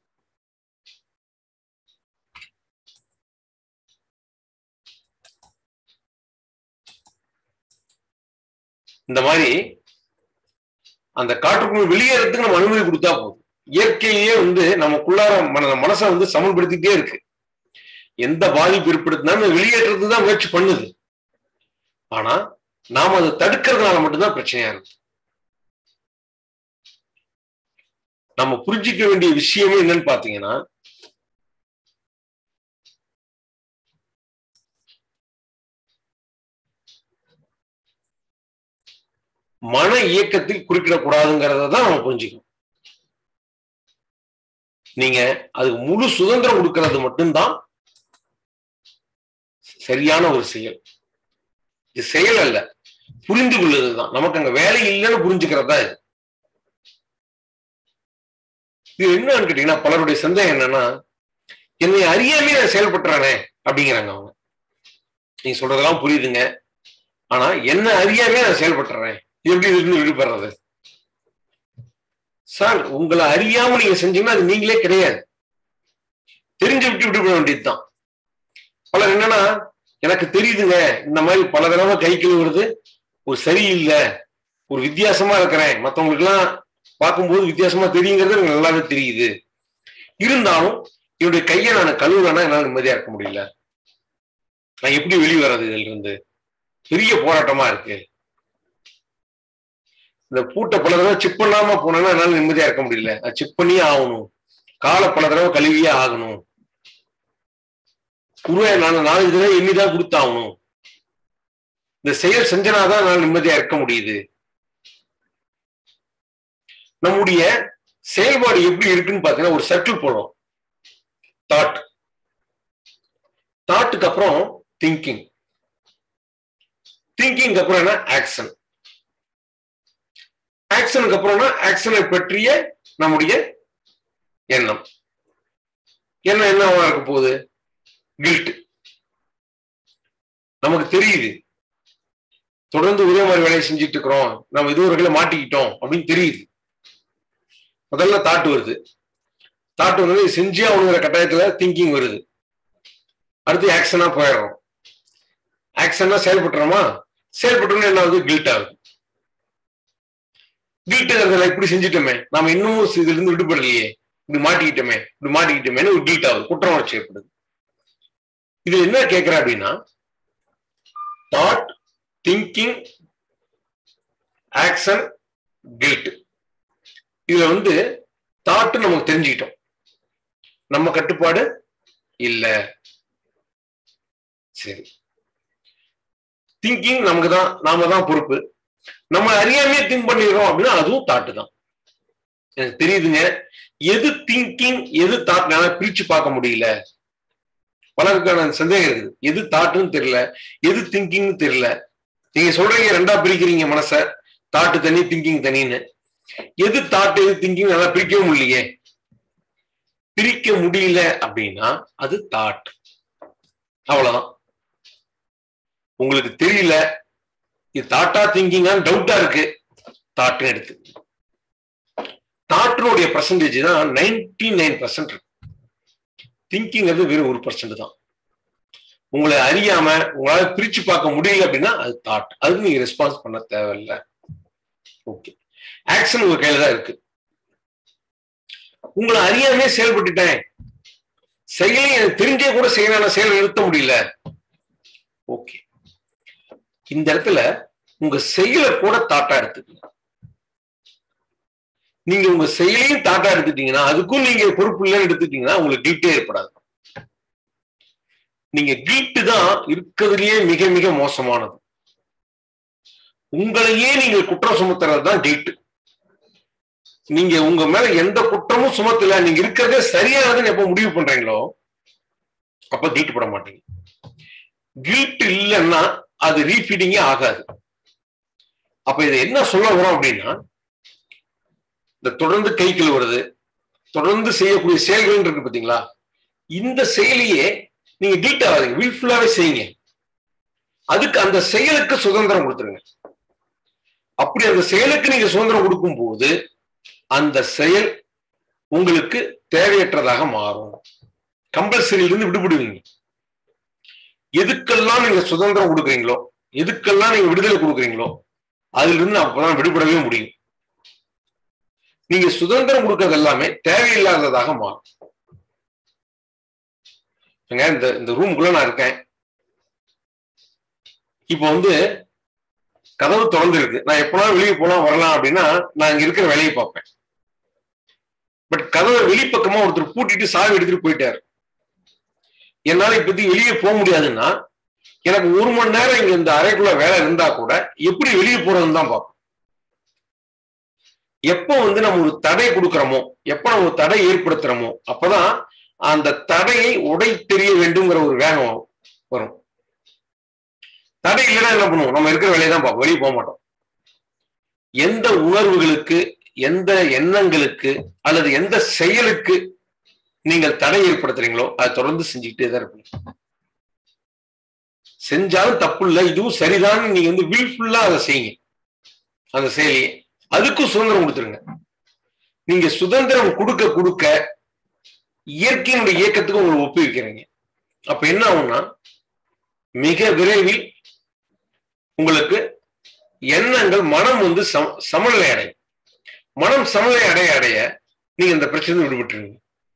இந்த மாதிரி அந்த காற்றுக்குள் வெளியேறதுக்கு நம்ம அனுமதி கொடுத்தா போதும் இயற்கையே வந்து நமக்குள்ளார மன மனசை வந்து சமன்படுத்திட்டே இருக்கு எந்த பாதிப்பு ஏற்படுத்தினாலும் வெளியேற்றதுக்கு தான் முயற்சி பண்ணுது ஆனா நாம அதை தடுக்கிறதுனால மட்டும்தான் பிரச்சனையா இருக்கு நம்ம புரிஞ்சிக்க வேண்டிய விஷயமே என்னன்னு பாத்தீங்கன்னா மன இயக்கத்தில் குறுக்கிடக்கூடாதுங்கிறத தான் நம்ம புரிஞ்சுக்கணும் நீங்க அதுக்கு முழு சுதந்திரம் கொடுக்கறது மட்டும்தான் சரியான ஒரு செயல் இது செயல் அல்ல புரிந்து கொள்ளுதுதான் நமக்கு அங்க வேலை இல்லைன்னு புரிஞ்சுக்கிறதா இது இது என்னன்னு கேட்டீங்கன்னா பலருடைய சந்தேகம் என்னன்னா என்னை அறியாமே நான் செயல்பட்டுறானே அப்படிங்கிறாங்க அவங்க நீங்க சொல்றதெல்லாம் புரியுதுங்க ஆனா என்ன அறியாமே நான் செயல்பட்டுறேன் எப்படி இருந்து விடுபடுறது சார் உங்களை அறியாம நீங்க செஞ்சீங்கன்னா அது நீங்களே கிடையாது தெரிஞ்சு விட்டு விட்டுவிட வேண்டியதுதான் பலர் என்னன்னா எனக்கு தெரியுதுங்க இந்த மாதிரி பல தடவை கை கழுவுறது ஒரு சரியில்லை ஒரு வித்தியாசமா இருக்கிறேன் மற்றவங்களுக்கு எல்லாம் பார்க்கும்போது வித்தியாசமா தெரியுங்கிறது எனக்கு நல்லாவே தெரியுது இருந்தாலும் என்னுடைய கையை நான் கழுவுனா என்னால் நிம்மதியா இருக்க முடியல நான் எப்படி வெளியே வர்றது இதுல இருந்து பெரிய போராட்டமா இருக்கு இந்த பூட்டை பல தடவை செக் பண்ணாம போனேன்னா என்னால நிம்மதியா இருக்க முடியல அது செக் பண்ணியே ஆகணும் காலை பல தடவை கழுவியே ஆகணும் உருவாய் நான் நாலஞ்சு தடவை எண்ணிதான் கொடுத்தாகணும் இந்த செயல் செஞ்சனாதான் என்னால் நிம்மதியா இருக்க முடியுது நம்முடைய செயல்பாடு எப்படி இருக்குன்னு பாத்தீங்கன்னா ஒரு சர்க்கிள் போடுறோம் தாட் தாட்டுக்கு அப்புறம் திங்கிங் திங்கிங் அப்புறம் என்ன ஆக்ஷன் ஆக்ஷனுக்கு அப்புறம்னா ஆக்ஷனை பற்றிய நம்முடைய எண்ணம் என்ன என்னவா இருக்க போகுது கில்ட் நமக்கு தெரியுது தொடர்ந்து ஒரே மாதிரி வேலையை செஞ்சுட்டு இருக்கிறோம் நம்ம இது ஒரு வகையில மாட்டிக்கிட்டோம் அப்படின்னு தெரியுது முதல்ல தாட்டு வருது தாட்டு வந்து செஞ்சே அவனுங்கிற கட்டாயத்துல திங்கிங் வருது அடுத்து ஆக்ஷனா போயிடுறோம் ஆக்ஷனா செயல்பட்டுறோமா செயல்பட்டோம்னா என்ன ஆகுது கில்ட் ஆகுது கில்ட்டுங்கிறதுல இப்படி செஞ்சுட்டோமே நாம இன்னமும் இதுல இருந்து விடுபடலையே இப்படி மாட்டிக்கிட்டோமே இப்படி மாட்டிக்கிட்டோமேனு ஒரு கில்ட் ஆகுது குற்றம் உணர்ச்சி ஏற்படுது இது என்ன கேட்கிற அப்படின்னா தாட் திங்கிங் ஆக்ஷன் கில்ட் இதுல வந்து தாட்டு நமக்கு தெரிஞ்சுக்கிட்டோம் நம்ம கட்டுப்பாடு இல்ல சரி திங்கிங் நமக்கு தான் நாம தான் பொறுப்பு நம்ம அறியாமே திங்க் பண்ணிடுறோம் அப்படின்னா அதுவும் தாட்டு தான் எனக்கு தெரியுதுங்க எது திங்கிங் எது தாட் பிரிச்சு பார்க்க முடியல பலருக்கான சந்தேகம் இருக்குது எது தாட்டுன்னு தெரியல எது திங்கிங்னு தெரியல நீங்க சொல்றீங்க ரெண்டா பிரிக்கிறீங்க மனச தாட்டு தனி திங்கிங் தனின்னு எது தாட்டு எது திங்கிங் நல்லா பிரிக்கவே முடியலையே பிரிக்க முடியல அப்படின்னா அது தாட் அவ்வளவுதான் உங்களுக்கு தெரியல இது தாட்டா திங்கிங்கான்னு டவுட்டா இருக்கு தாட்னு எடுத்து தாட்டினுடைய பர்சன்டேஜ் தான் நைன்டி நைன் பர்சன்ட் இருக்கு திங்கிங்கிறது வெறும் ஒரு பர்சன்ட் தான் உங்களை அறியாம உங்களால பிரிச்சு பார்க்க முடியல அப்படின்னா அது தாட் அதுக்கு நீங்க ரெஸ்பான்ஸ் பண்ண தேவையில்லை ஓகே ஆக்ஷன் உங்க கையில தான் இருக்கு உங்களை அறியாமே செயல்பட்டுட்டேன் செயலை எனக்கு தெரிஞ்சே கூட செய்யணும் செயலை நிறுத்த முடியல ஓகே இந்த இடத்துல உங்க செயலை கூட தாட்டா எடுத்துக்கங்க நீங்க உங்க செயலையும் தாட்டா எடுத்துட்டீங்கன்னா அதுக்கும் நீங்க பொறுப்பு இல்லைன்னு எடுத்துட்டீங்கன்னா உங்களுக்கு கில்ட்டே ஏற்படாது நீங்க கில்ட்டு தான் இருக்கிறதுலயே மிக மிக மோசமானது உங்களையே நீங்கள் குற்றம் சுமத்துறது தான் கில்ட்டு நீங்க உங்க மேல எந்த குற்றமும் சுமத்தல நீங்க இருக்கிறதே சரியானதுன்னு எப்ப முடிவு பண்றீங்களோ அப்ப கில்ட் பட மாட்டீங்க கில்ட் இல்லைன்னா அது ரீஃபீடிங்கே ஆகாது அப்ப இதை என்ன சொல்ல வரோம் அப்படின்னா இந்த தொடர்ந்து கை வருது தொடர்ந்து செய்யக்கூடிய செயல்கள் இருக்கு பாத்தீங்களா இந்த செயலையே நீங்க கில்ட் ஆகாதீங்க வில்ஃபுல்லாவே செய்யுங்க அதுக்கு அந்த செயலுக்கு சுதந்திரம் கொடுத்துருங்க அப்படி அந்த செயலுக்கு நீங்க சுதந்திரம் கொடுக்கும் போது அந்த செயல் உங்களுக்கு தேவையற்றதாக மாறும் கம்பல்சரியிலிருந்து விடுபடுவீங்க எதுக்கெல்லாம் நீங்க சுதந்திரம் கொடுக்குறீங்களோ எதுக்கெல்லாம் நீங்க விடுதலை கொடுக்குறீங்களோ அதுல இருந்து அப்பதான் விடுபடவே முடியும் நீங்க சுதந்திரம் கொடுக்கறது எல்லாமே தேவையில்லாததாக மாறும் இந்த இந்த ரூம்குள்ள நான் இருக்கேன் இப்போ வந்து கதவு திறந்து இருக்கு நான் எப்போலாம் வெளியே போலாம் வரலாம் அப்படின்னா நான் இங்க இருக்கிற வேலையை பார்ப்பேன் பட் கதவை வெளிப்பக்கமா ஒருத்தர் பூட்டிட்டு சாவி எடுத்துட்டு போயிட்டாரு என்னால இப்போதைக்கு வெளியே போக முடியாதுன்னா எனக்கு ஒரு மணி நேரம் இங்க இந்த அறைக்குள்ள வேலை இருந்தா கூட எப்படி வெளியே போறதுன்னு தான் பார்ப்போம் எப்போ வந்து நம்ம ஒரு தடை கொடுக்குறோமோ எப்போ நம்ம ஒரு தடை ஏற்படுத்துறோமோ அப்பதான் அந்த தடையை உடை தெரிய வேண்டுங்கிற ஒரு வேகம் வரும் தடை இல்லைன்னா என்ன பண்ணுவோம் நம்ம இருக்கிற வேலையை தான் பார்ப்போம் வெளியே போக மாட்டோம் எந்த உணர்வுகளுக்கு எந்த எண்ணங்களுக்கு அல்லது எந்த செயலுக்கு நீங்கள் தடை ஏற்படுத்துறீங்களோ அதை தொடர்ந்து செஞ்சுக்கிட்டே தான் இருப்பீங்க செஞ்சாலும் தப்பு இல்லை இதுவும் சரிதான் நீங்க வந்து வில்ஃபுல்லா அதை செய்யுங்க அந்த செயலியை அதுக்கும் சுதந்திரம் கொடுத்துருங்க நீங்க சுதந்திரம் கொடுக்க கொடுக்க இயற்கையினுடைய இயக்கத்துக்கு உங்களை ஒப்புவிக்கிறீங்க அப்ப என்ன ஆகும்னா மிக விரைவில் உங்களுக்கு எண்ணங்கள் மனம் வந்து சம சமநிலை அடையும் மனம் சமநிலை அடைய அடைய நீங்க இந்த பிரச்சனை விடுபட்டுருவீங்க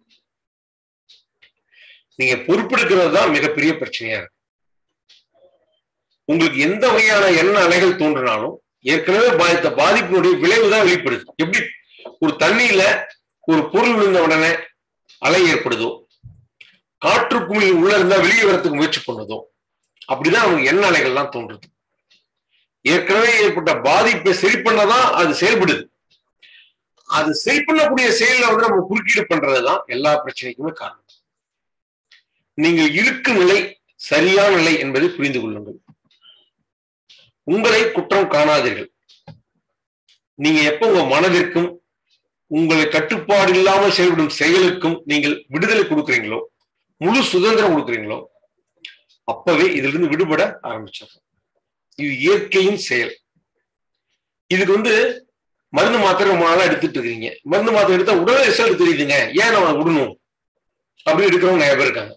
நீங்க பொறுப்பெடுக்கிறது தான் மிகப்பெரிய பிரச்சனையா இருக்கு உங்களுக்கு எந்த வகையான எண்ண அலைகள் தோன்றினாலும் ஏற்கனவே பாதித்த பாதிப்பினுடைய விளைவு தான் வெளிப்படுது எப்படி ஒரு தண்ணியில ஒரு பொருள் விழுந்த உடனே அலை ஏற்படுதோ காற்று குமிழ் உள்ள இருந்தா வெளியே வரத்துக்கு முயற்சி பண்ணுதோ அப்படிதான் அவங்க எண்ண அலைகள்லாம் தோன்றுது ஏற்கனவே ஏற்பட்ட பாதிப்பை சரி பண்ணதான் அது செயல்படுது அது சரி பண்ணக்கூடிய செயல வந்து நம்ம குறுக்கீடு பண்றதுதான் எல்லா பிரச்சனைக்குமே காரணம் நீங்கள் இருக்கும் நிலை சரியான நிலை என்பதை புரிந்து கொள்ளுங்கள் உங்களை குற்றம் காணாதீர்கள் நீங்க எப்ப உங்க மனதிற்கும் உங்களை கட்டுப்பாடு இல்லாமல் செயல்படும் செயலுக்கும் நீங்கள் விடுதலை கொடுக்குறீங்களோ முழு சுதந்திரம் கொடுக்குறீங்களோ அப்பவே இதுல இருந்து விடுபட ஆரம்பிச்சிடும் இது இயற்கையின் செயல் இதுக்கு வந்து மருந்து மாத்திரை ரொம்ப நாளா எடுத்துட்டு இருக்கீங்க மருந்து மாத்திரை எடுத்தா உடனே ரிசல்ட் தெரியுதுங்க ஏன் நம்ம விடணும் அப்படி எடுக்கிறவங்க நிறைய பேர் இருக்காங்க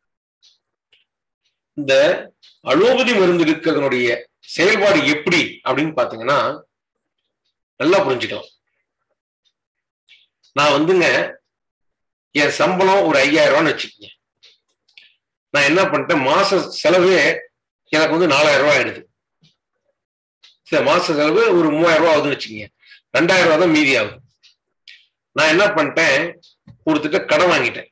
இந்த அலோபதி மருந்து இருக்கிறதனுடைய செயல்பாடு எப்படி அப்படின்னு பாத்தீங்கன்னா நல்லா புரிஞ்சுக்கலாம் நான் வந்துங்க என் சம்பளம் ஒரு ஐயாயிரம் ரூபான்னு வச்சுக்கோங்க நான் என்ன பண்ணிட்டேன் மாச செலவே எனக்கு வந்து நாலாயிரம் ரூபாய் ஆயிடுது சரி மாச செலவு ஒரு மூவாயிரம் ரூபாய் ஆகுதுன்னு வச்சுக்கோங்க ரெண்டாயிரம் ரூபாய் தான் மீதி ஆகுது நான் என்ன பண்ணிட்டேன் கொடுத்துட்டு கடன் வாங்கிட்டேன்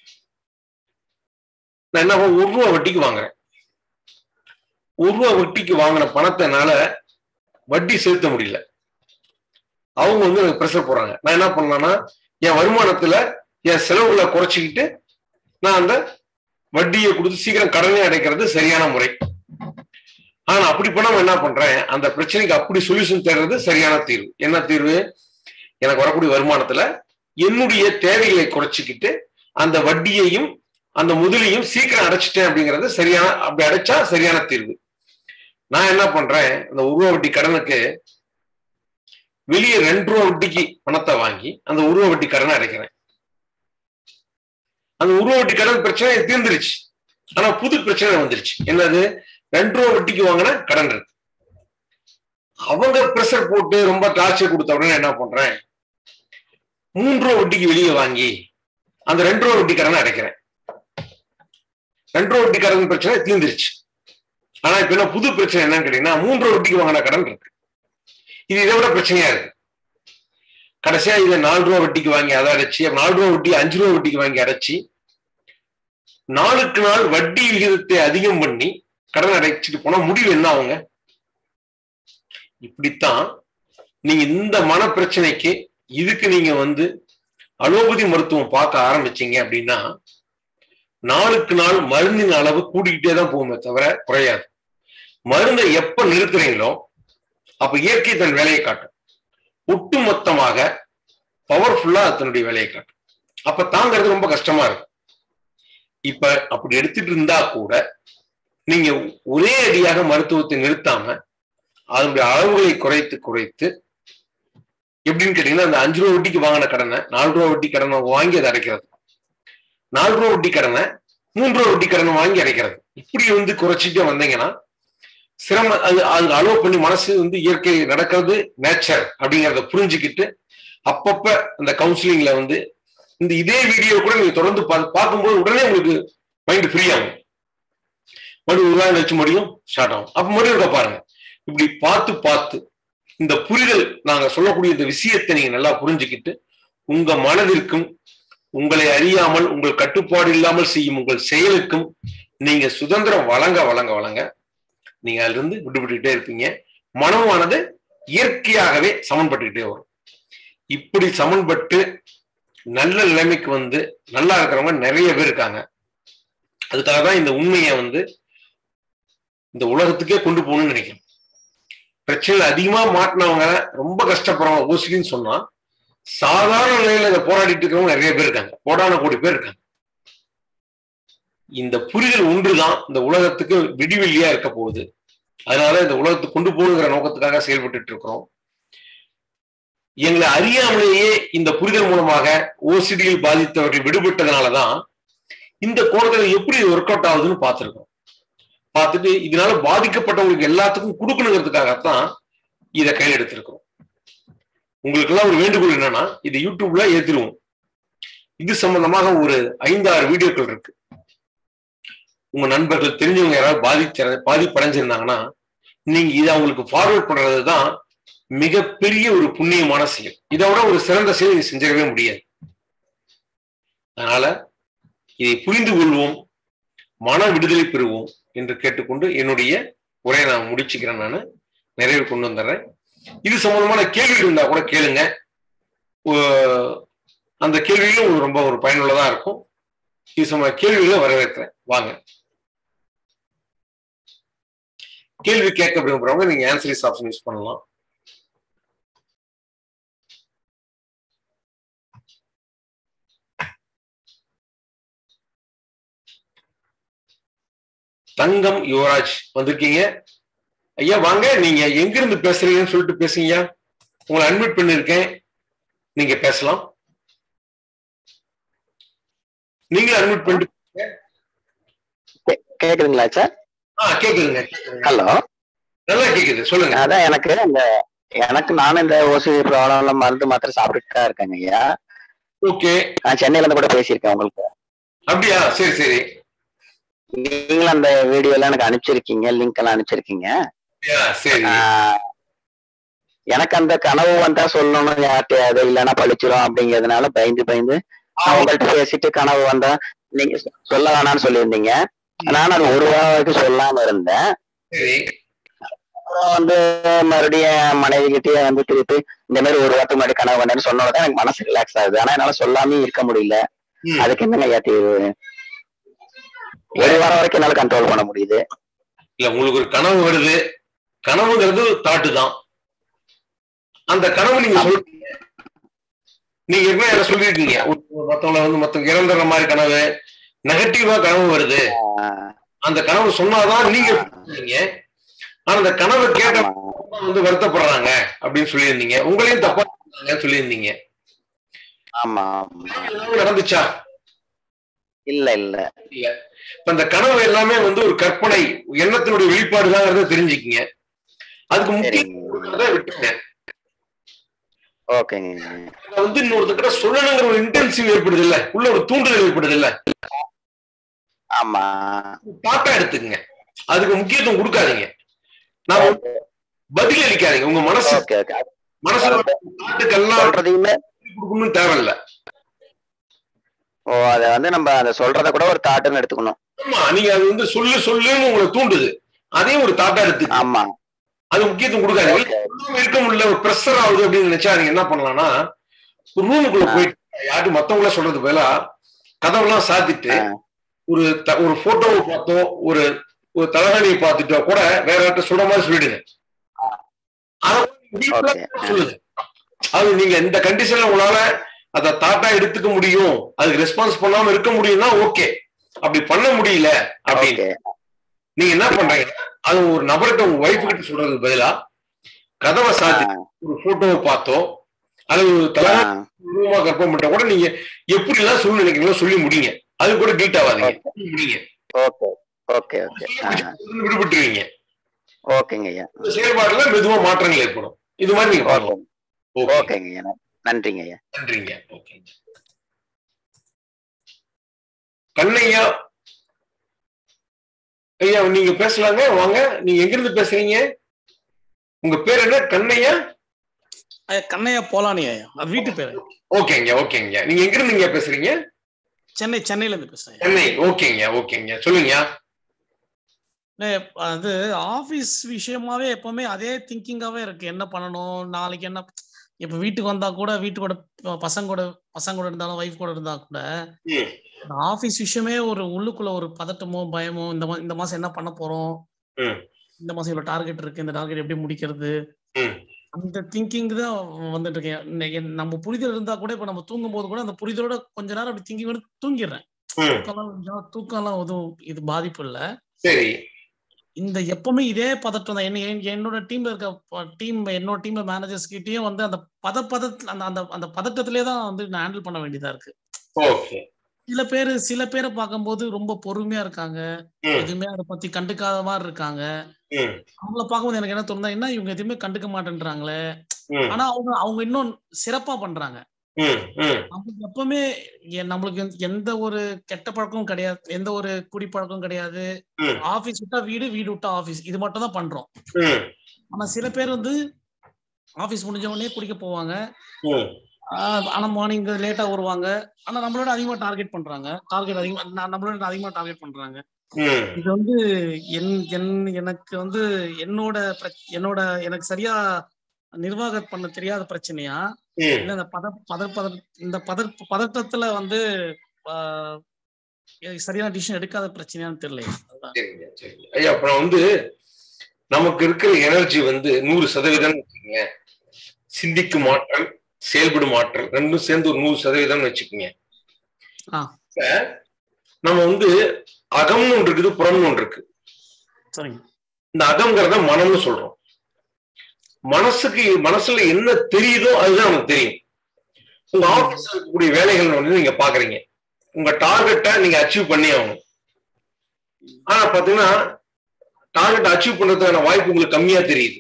நான் என்ன ஒரு ரூபா வட்டிக்கு வாங்குறேன் ஒரு ரூபா வட்டிக்கு வாங்கின பணத்தை என்னால வட்டி செலுத்த முடியல அவங்க வந்து எனக்கு ப்ரெஷர் போடுறாங்க நான் என்ன பண்ணலாம்னா என் வருமானத்துல என் செலவுகளை குறைச்சிக்கிட்டு நான் அந்த வட்டியை கொடுத்து சீக்கிரம் கடனை அடைக்கிறது சரியான முறை ஆனா அப்படி பண்ணாம என்ன பண்றேன் அந்த பிரச்சனைக்கு அப்படி சொல்யூஷன் தேடுறது சரியான தீர்வு என்ன தீர்வு எனக்கு வரக்கூடிய வருமானத்துல என்னுடைய தேவைகளை குறைச்சிக்கிட்டு அந்த வட்டியையும் அந்த முதலையும் சீக்கிரம் அடைச்சிட்டேன் அப்படிங்கிறது சரியான அப்படி அடைச்சா சரியான தீர்வு நான் என்ன பண்றேன் அந்த ஒரு ரூபா வட்டி கடனுக்கு வெளியே ரெண்டு ரூபா வட்டிக்கு பணத்தை வாங்கி அந்த ஒரு ரூபா வட்டி கடனை அடைக்கிறேன் அந்த ஒரு ரூபா வட்டி கடன் பிரச்சனை தீர்ந்துருச்சு ஆனா புது பிரச்சனை வந்துருச்சு என்னது ரெண்டு ரூபா வட்டிக்கு வாங்கின கடன் இருக்கு அவங்க ப்ரெஷர் போட்டு ரொம்ப டார்ச்சர் கொடுத்த உடனே என்ன பண்றேன் மூன்று ரூபா வட்டிக்கு வெளியே வாங்கி அந்த ரெண்டு ரூபா வட்டி கடனை அடைக்கிறேன் ரெண்டு ரூபா வட்டி கடன் பிரச்சனை தீர்ந்துருச்சு ஆனா இப்ப என்ன புது பிரச்சனை என்னன்னு கேட்டீங்கன்னா மூன்று ரூபா வட்டிக்கு வாங்கின கடன் இருக்கு இது இதை விட பிரச்சனையா இருக்கு கடைசியா இதை நாலு ரூபா வட்டிக்கு வாங்கி அதை அடைச்சு நாலு ரூபா வட்டி அஞ்சு ரூபா வட்டிக்கு வாங்கி அடைச்சு நாளுக்கு நாள் வட்டி விகிதத்தை அதிகம் பண்ணி கடன் அடைச்சிட்டு போனா முடிவு என்ன ஆகுங்க இப்படித்தான் நீங்க இந்த மன பிரச்சனைக்கு இதுக்கு நீங்க வந்து அலோபதி மருத்துவம் பார்க்க ஆரம்பிச்சீங்க அப்படின்னா நாளுக்கு நாள் மருந்தின் அளவு கூடிக்கிட்டே தான் போகுமே தவிர குறையாது மருந்தை எப்ப நிறுத்துறீங்களோ அப்ப இயற்கை தன் வேலையை காட்டும் ஒட்டுமொத்தமாக பவர்ஃபுல்லா தன்னுடைய வேலையை காட்டும் அப்ப தாங்கிறது ரொம்ப கஷ்டமா இருக்கும் இப்ப அப்படி எடுத்துட்டு இருந்தா கூட நீங்க ஒரே அடியாக மருத்துவத்தை நிறுத்தாம அதனுடைய அளவுகளை குறைத்து குறைத்து எப்படின்னு கேட்டீங்கன்னா அந்த அஞ்சு ரூபா வட்டிக்கு வாங்கின கடனை நாலு ரூபா வட்டி கடனை வாங்கி அதை அடைக்கிறது நாலு ரூபா வட்டி கடனை மூன்று ரூபா வட்டி கடனை வாங்கி அடைக்கிறது இப்படி வந்து குறைச்சிட்டே வந்தீங்கன்னா சிரம அது அது அலோவ் பண்ணி மனசு வந்து இயற்கை நடக்கிறது நேச்சர் அப்படிங்கிறத புரிஞ்சுக்கிட்டு அப்பப்ப அந்த கவுன்சிலிங்ல வந்து இந்த இதே வீடியோ கூட நீங்க தொடர்ந்து பார்க்கும்போது உடனே உங்களுக்கு மைண்ட் ஃப்ரீ ஆகும் மறுபடியும் ஒரு நாள் கழிச்சு மறுபடியும் ஸ்டார்ட் ஆகும் அப்ப மறுபடியும் இருக்க பாருங்க இப்படி பார்த்து பார்த்து இந்த புரிதல் நாங்க சொல்லக்கூடிய இந்த விஷயத்தை நீங்க நல்லா புரிஞ்சுக்கிட்டு உங்க மனதிற்கும் உங்களை அறியாமல் உங்கள் கட்டுப்பாடு இல்லாமல் செய்யும் உங்கள் செயலுக்கும் நீங்க சுதந்திரம் வழங்க வழங்க வழங்க நீங்க அதுல இருந்து விடுபட்டுக்கிட்டே இருப்பீங்க மனமானது இயற்கையாகவே சமன்பட்டுக்கிட்டே வரும் இப்படி சமன்பட்டு நல்ல நிலைமைக்கு வந்து நல்லா இருக்கிறவங்க நிறைய பேர் இருக்காங்க அதுக்காக தான் இந்த உண்மையை வந்து இந்த உலகத்துக்கே கொண்டு போகணும்னு நினைக்கிறேன் பிரச்சனை அதிகமா மாட்டினவங்க ரொம்ப கஷ்டப்படுறவங்க ஓசிலின்னு சொன்னா சாதாரண நிலையில இதை போராடிட்டு இருக்கிறவங்க நிறைய பேர் இருக்காங்க கோடான கோடி பேர் இருக்காங்க இந்த புரிதல் ஒன்றுதான் இந்த உலகத்துக்கு விடிவெளியா இருக்க போகுது அதனால இந்த உலகத்துக்கு கொண்டு போகணுங்கிற நோக்கத்துக்காக செயல்பட்டு இருக்கிறோம் எங்களை அறியாமலேயே இந்த புரிதல் மூலமாக ஓசிடியில் பாதித்தவர்கள் விடுபட்டதுனாலதான் இந்த கோணத்துல எப்படி ஒர்க் அவுட் ஆகுதுன்னு பார்த்திருக்கோம் பார்த்துட்டு இதனால பாதிக்கப்பட்டவங்களுக்கு எல்லாத்துக்கும் கொடுக்கணுங்கிறதுக்காகத்தான் இதை கையில் எடுத்திருக்கிறோம் உங்களுக்கு எல்லாம் ஒரு வேண்டுகோள் என்னன்னா இது யூடியூப்ல ஏத்திடுவோம் இது சம்பந்தமாக ஒரு ஐந்தாறு வீடியோக்கள் இருக்கு உங்க நண்பர்கள் தெரிஞ்சவங்க யாராவது பாதிச்ச பாதிப்படைஞ்சிருந்தாங்கன்னா நீங்க இதை அவங்களுக்கு ஃபார்வர்ட் பண்றதுதான் மிகப்பெரிய ஒரு புண்ணியமான செயல் இதை விட ஒரு சிறந்த செயல் நீங்க செஞ்சிடவே முடியாது அதனால இதை புரிந்து கொள்வோம் மன விடுதலை பெறுவோம் என்று கேட்டுக்கொண்டு என்னுடைய உரையை நான் முடிச்சுக்கிறேன் நான் நிறைவு கொண்டு வந்துடுறேன் இது சம்பந்தமான கேள்விகள் இருந்தா கூட கேளுங்க அந்த கேள்விகளும் உங்களுக்கு ரொம்ப ஒரு பயனுள்ளதா இருக்கும் இது சம்பந்த கேள்விகளை வரவேற்கிறேன் வாங்க கேள்வி கேட்க விரும்புறவங்க நீங்க ஆன்சரிஸ் ஆப்ஷன் யூஸ் பண்ணலாம் தங்கம் யுவராஜ் வந்திருக்கீங்க ஐயா வாங்க நீங்க எங்க இருந்து பேசுறீங்கன்னு சொல்லிட்டு பேசுங்க உங்களை அட்மிட் பண்ணிருக்கேன் நீங்க பேசலாம் நீங்களும் அட்மிட் பண்ணிட்டு கேக்குதுங்களா சார் ஆ கேக்குதுங்க ஹலோ நல்லா கேக்குது சொல்லுங்க அதான் எனக்கு இந்த எனக்கு நானும் இந்த ஓசி ப்ராப்ளம்ல மருந்து மாத்திரை சாப்பிட்டுட்டு தான் இருக்கேங்க ஐயா ஓகே நான் சென்னையில இருந்து கூட பேசியிருக்கேன் உங்களுக்கு அப்படியா சரி சரி நீங்களும் அந்த வீடியோ எல்லாம் எனக்கு அனுப்பிச்சிருக்கீங்க லிங்க் எல்லாம் அனுப்பிச்சிருக்கீங்க அப்படியா, சரி ஆஹ், எனக்கு அந்த கனவு வந்தா சொல்லணும் யார்கிட்டயாவது இல்லைன்னா பழிச்சிரும் அப்படிங்கிறதுனால பயந்து பயந்து நான் உங்கள்கிட்ட பேசிட்டு கனவு வந்தா நீங்க சொ- சொல்ல வேணாம்னு சொல்லியிருந்தீங்க நான் அது ஒரு வாரம் வரைக்கும் சொல்லாம இருந்தேன் சரி அப்புறம் வந்து மறுபடியும் மனைவி கிட்டயே வந்து திருப்பி இந்த மாதிரி ஒரு வாரத்துக்கு முன்னாடி கனவு வந்தேன்னு சொன்னதான் எனக்கு மனசு ரிலாக்ஸ் ஆகுது ஆனா என்னால சொல்லாமே இருக்க முடியல ம். அதுக்கு என்னங்க ஐயா தீர்வு ஒரு வாரம் வரைக்கும் என்னால கண்ட்ரோல் பண்ண முடியுது இல்ல உங்களுக்கு ஒரு கனவு வருது கனவுங்கிறது தாட்டு தான் அந்த கனவு நீங்க சொல்றீங்க நீங்க என்ன என்ன சொல்லிருக்கீங்க ஒரு- மத்தவங்கள வந்து மத்தவங்க இறந்துற மாதிரி கனவு நெகட்டிவா கனவு வருது ஆஹ் அந்த கனவு சொன்னாதான் நீங்க சொல்றீங்க ஆனா அந்த கனவை கேட்ட ஆமா வந்து வருத்தப்படுறாங்க அப்படின்னு சொல்லியிருந்தீங்க உங்களையும் தப்பா சொல்லியிருந்தீங்க ஆமா ஆமா ஏதாவது நடந்துச்சா இல்ல இல்ல இல்ல இப்ப அந்த கனவு எல்லாமே வந்து ஒரு கற்பனை எண்ணத்தினுடைய வெளிப்பாடுதான் தெரிஞ்சுக்கிங்க அதுக்கு முக்கிய சரிங்க விட்டுருங்க ஓகேங்க அதை வந்து இன்னொருத்தக்கிட்ட சொல்லணுங்கிற ஒரு இன்டென்சிவ் ஏற்படுது இல்ல உள்ள ஒரு தூண்டுதல் ஏற்படுது இல்ல ஆமா தாட்டா எடுத்துக்கங்க அதுக்கு முக்கியத்துவம் கொடுக்காதீங்க நான் பதில் அளிக்காதீங்க உங்க மனசு ஓகே ஓகே மனசுல தாட்டுக்கெல்லாம் சொல்றதையுமே கொடுக்கணும்னு தேவையில்ல ஓ அத வந்து நம்ம அத சொல்றத கூட ஒரு தாட்டுன்னு எடுத்துக்கணும் ஆமா நீங்க அது வந்து சொல்லு சொல்லுன்னு உங்களை தூண்டுது அதையும் ஒரு தாட்டா எடுத்து ஆமா அது முக்கியத்துவம் கொடுக்காதீங்க ஓகே சொல்லாம இருக்க முடியல ஒரு ப்ரெஷர் ஆகுது அப்படின்னு நினைச்சா நீங்க என்ன பண்ணலாம்னா ஒரு ரூமுக்குள்ள ஆ. போயிட்டு யார்ட்டு மத்தவங்கள சொல்றது பதிலா கதவெல்லாம் சாத்திட்டு ஆ. ஒரு த- ஒரு போட்டோவை பார்த்தோ ஒரு ஒரு தலகாணியை பார்த்துட்டோ கூட வேற யார்ட்ட சொல்ற மாதிரி சொல்லிடுங்க அத வீட்டுல ஓகே சொல்லுங்க அது நீங்க இந்த கண்டிஷன்ல உங்களால அதை தாட்டா எடுத்துக்க முடியும் அதுக்கு ரெஸ்பான்ஸ் பண்ணாம இருக்க முடியும்னா ஓகே அப்படி பண்ண முடியல அப்படின்னு ஓகே நீங்க என்ன பண்றீங்க அது ஒரு நபர்கிட்ட உங்க ஒய்ஃப் கிட்ட சொல்றதுக்கு பதிலா கதவை சாத்தி ஒரு போட்டோவை பார்த்தோ அல்லது ஒரு தலகாணி ரூமா கற்பம் பண்ணா கூட நீங்க எப்படி எல்லாம் சொல்லி நினைக்கிறீங்களோ சொல்லி முடிங்க அது கூட கீட் ஆகாதீங்க சொல்லி முடிங்க ஓகே ஓகே ஓகே அதுல விடுபட்டுருவீங்க ஓகேங்க ஐயா இந்த செயல்பாடுல மெதுவா மாற்றங்கள் ஏற்படும் இது மாதிரி நீங்க ஓகே பண்ணலாம் ஓகே ஓகேங்க ஐயா நன்றிங்க ஐயா நன்றிங்க ஓகேங்க கண்ணையா ஐயா நீங்க பேசலாங்க வாங்க நீங்க எங்க இருந்து பேசுறீங்க உங்க பேர் என்ன கண்ணையா ஐயா, கண்ணையா போலானி ஐயா அது வீட்டு பேரு ஓகேங்க ஓகேங்க நீங்க எங்க இருந்துங்க பேசுறீங்க சென்னை சென்னையில இருந்து பேசுறேன் ஐயா. சென்னை ஓகேங்க ஓகேங்க சொல்லுங்க அண்ணே, அது ஆபீஸ் விஷயமாவே எப்பவுமே அதே திங்கிங்காவே இருக்கு என்ன பண்ணணும் நாளைக்கு என்ன இப்ப வீட்டுக்கு வந்தா கூட வீட்டுக்கூட ப- பசங்க கூட பசங்க கூட இருந்தாலும் ஒய்ஃப் கூட இருந்தா கூட ம், ஆபீஸ் விஷயமே ஒரு உள்ளுக்குள்ள ஒரு பதட்டமோ பயமோ இந்த மா இந்த மாசம் என்ன பண்ண போறோம் ம். இந்த மாசம் இவ்வளவு டார்கெட் இருக்கு இந்த டார்கெட் எப்படி முடிக்கிறது ம். அந்த திங்கிங் தான் வந்துட்டு இருக்கேன் இன்னைக்கு நம்ம புரிதல் இருந்தா கூட இப்ப நம்ம தூங்கும் போது கூட அந்த புரிதலோட கொஞ்ச நேரம் அப்படி திங்கிங் தூங்கிடுறேன் ம். தூக்கம்லாம் தூக்கம்லாம் எதுவும் இது பாதிப்பு இல்ல சரி இந்த எப்பவுமே இதே பதட்டம் தான் என்ன என்- என்னோட டீம்ல இருக்க டீம் என்னோட டீம்ல மேனேஜர்ஸ் கிட்டயும் வந்து அந்த பத பத அந்த அந்த அந்த பதட்டத்திலே தான் வந்து நான் ஹேண்டில் பண்ண வேண்டியதா இருக்கு ஓகே சில பேர் சில பேரை பார்க்கும்போது ரொம்ப பொறுமையா இருக்காங்க ம், எதுவுமே அதை பத்தி கண்டுக்காத மாதிரி இருக்காங்க ம், அவங்கள பார்க்கும்போது எனக்கு என்ன தோணுதா என்ன இவங்க எதுவுமே கண்டுக்க மாட்டேன்றாங்களே ம், ஆனா அவங்க அவங்க இன்னும் சிறப்பா பண்றாங்க ம், ம், நம்மளுக்கு எப்பவுமே எ- நம்மளுக்கு எந்த- எந்த ஒரு கெட்ட பழக்கமும் கிடையாது எந்த ஒரு குடிப்பழக்கமும் கிடையாது ம். ஆபீஸ் விட்டா வீடு வீடு விட்டா ஆபீஸ் இது மட்டும் தான் பண்றோம் ம், ஆனா சில பேர் வந்து ஆபீஸ் முடிஞ்ச உடனே குடிக்க போவாங்க ம். ஆஹ் ஆனா மார்னிங் லேட்டா வருவாங்க ஆனா நம்மளோட அதிகமா டார்கெட் பண்றாங்க டார்கெட் அதிகமா நான் நம்மளோட அதிகமா டார்கெட் பண்றாங்க ம், இது வந்து என் என் எனக்கு வந்து என்னோட பிரச்- என்னோட எனக்கு சரியா நிர்வாகம் பண்ண தெரியாத பிரச்சனையா ம். இல்ல இந்த பத பத பத இந்த பத பதட்டத்துல வந்து ஆஹ் சரியான டிசிஷன் எடுக்காத பிரச்சனையான்னு தெரியல அதுதான் சரிங்க சரிங்க ஐயா அப்புறம் வந்து நமக்கு இருக்கிற எனர்ஜி வந்து நூறு சதவீதம் வச்சுக்கோங்க சிந்திக்கும் ஆற்றல் செயல்படும் ஆற்றல் ரெண்டும் சேர்ந்து ஒரு நூறு சதவீதம்னு வச்சுக்கோங்க ஆ. இப்ப நம்ம வந்து அகம்னு ஒன்று இருக்குது புறம்னு ஒன்று இருக்கு சரிங்க இந்த அகம்ங்கிறத மனம்னு சொல்றோம் மனசுக்கு மனசுல என்ன தெரியுதோ அதுதான் நமக்கு தெரியும் உங்க ஆபீஸ்ல இருக்கக்கூடிய வேலைகள் வந்து நீங்க பாக்குறீங்க உங்க டார்கெட்டை நீங்க அச்சீவ் பண்ணி ஆகணும் ஆனா பாத்தீங்கன்னா டார்கெட் அச்சீவ் பண்றதுக்கான வாய்ப்பு உங்களுக்கு கம்மியா தெரியுது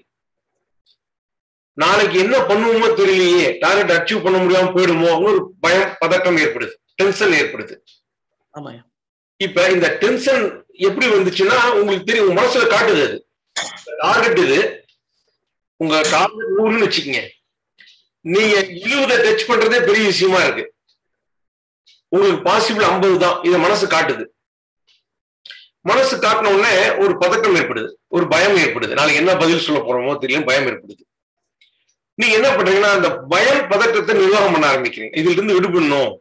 நாளைக்கு என்ன பண்ணுவோமோ தெரியலையே டார்கெட் அச்சீவ் பண்ண முடியாம போயிடுமோ ஒரு பயம் பதட்டம் ஏற்படுது டென்ஷன் ஏற்படுது ஆமாய்யா இப்ப இந்த டென்ஷன் எப்படி வந்துச்சுன்னா உங்களுக்கு தெரியும் உங்க மனசுல காட்டுது அது டார்கெட் இது உங்க டார்கெட் நூறுன்னு வச்சுக்கோங்க நீங்க இருபதை டச் பண்றதே பெரிய விஷயமா இருக்கு உங்களுக்கு பாசிபிள் ஐம்பது தான் இத மனசு காட்டுது மனசு காட்டின உடனே ஒரு பதட்டம் ஏற்படுது ஒரு பயம் ஏற்படுது நாளைக்கு என்ன பதில் சொல்ல போறோமோ தெரியும் பயம் ஏற்படுது நீங்க என்ன பண்றீங்கன்னா அந்த பயம் பதட்டத்தை நிர்வாகம் பண்ண ஆரம்பிக்கிறீங்க இதுல இருந்து விடுபடணும்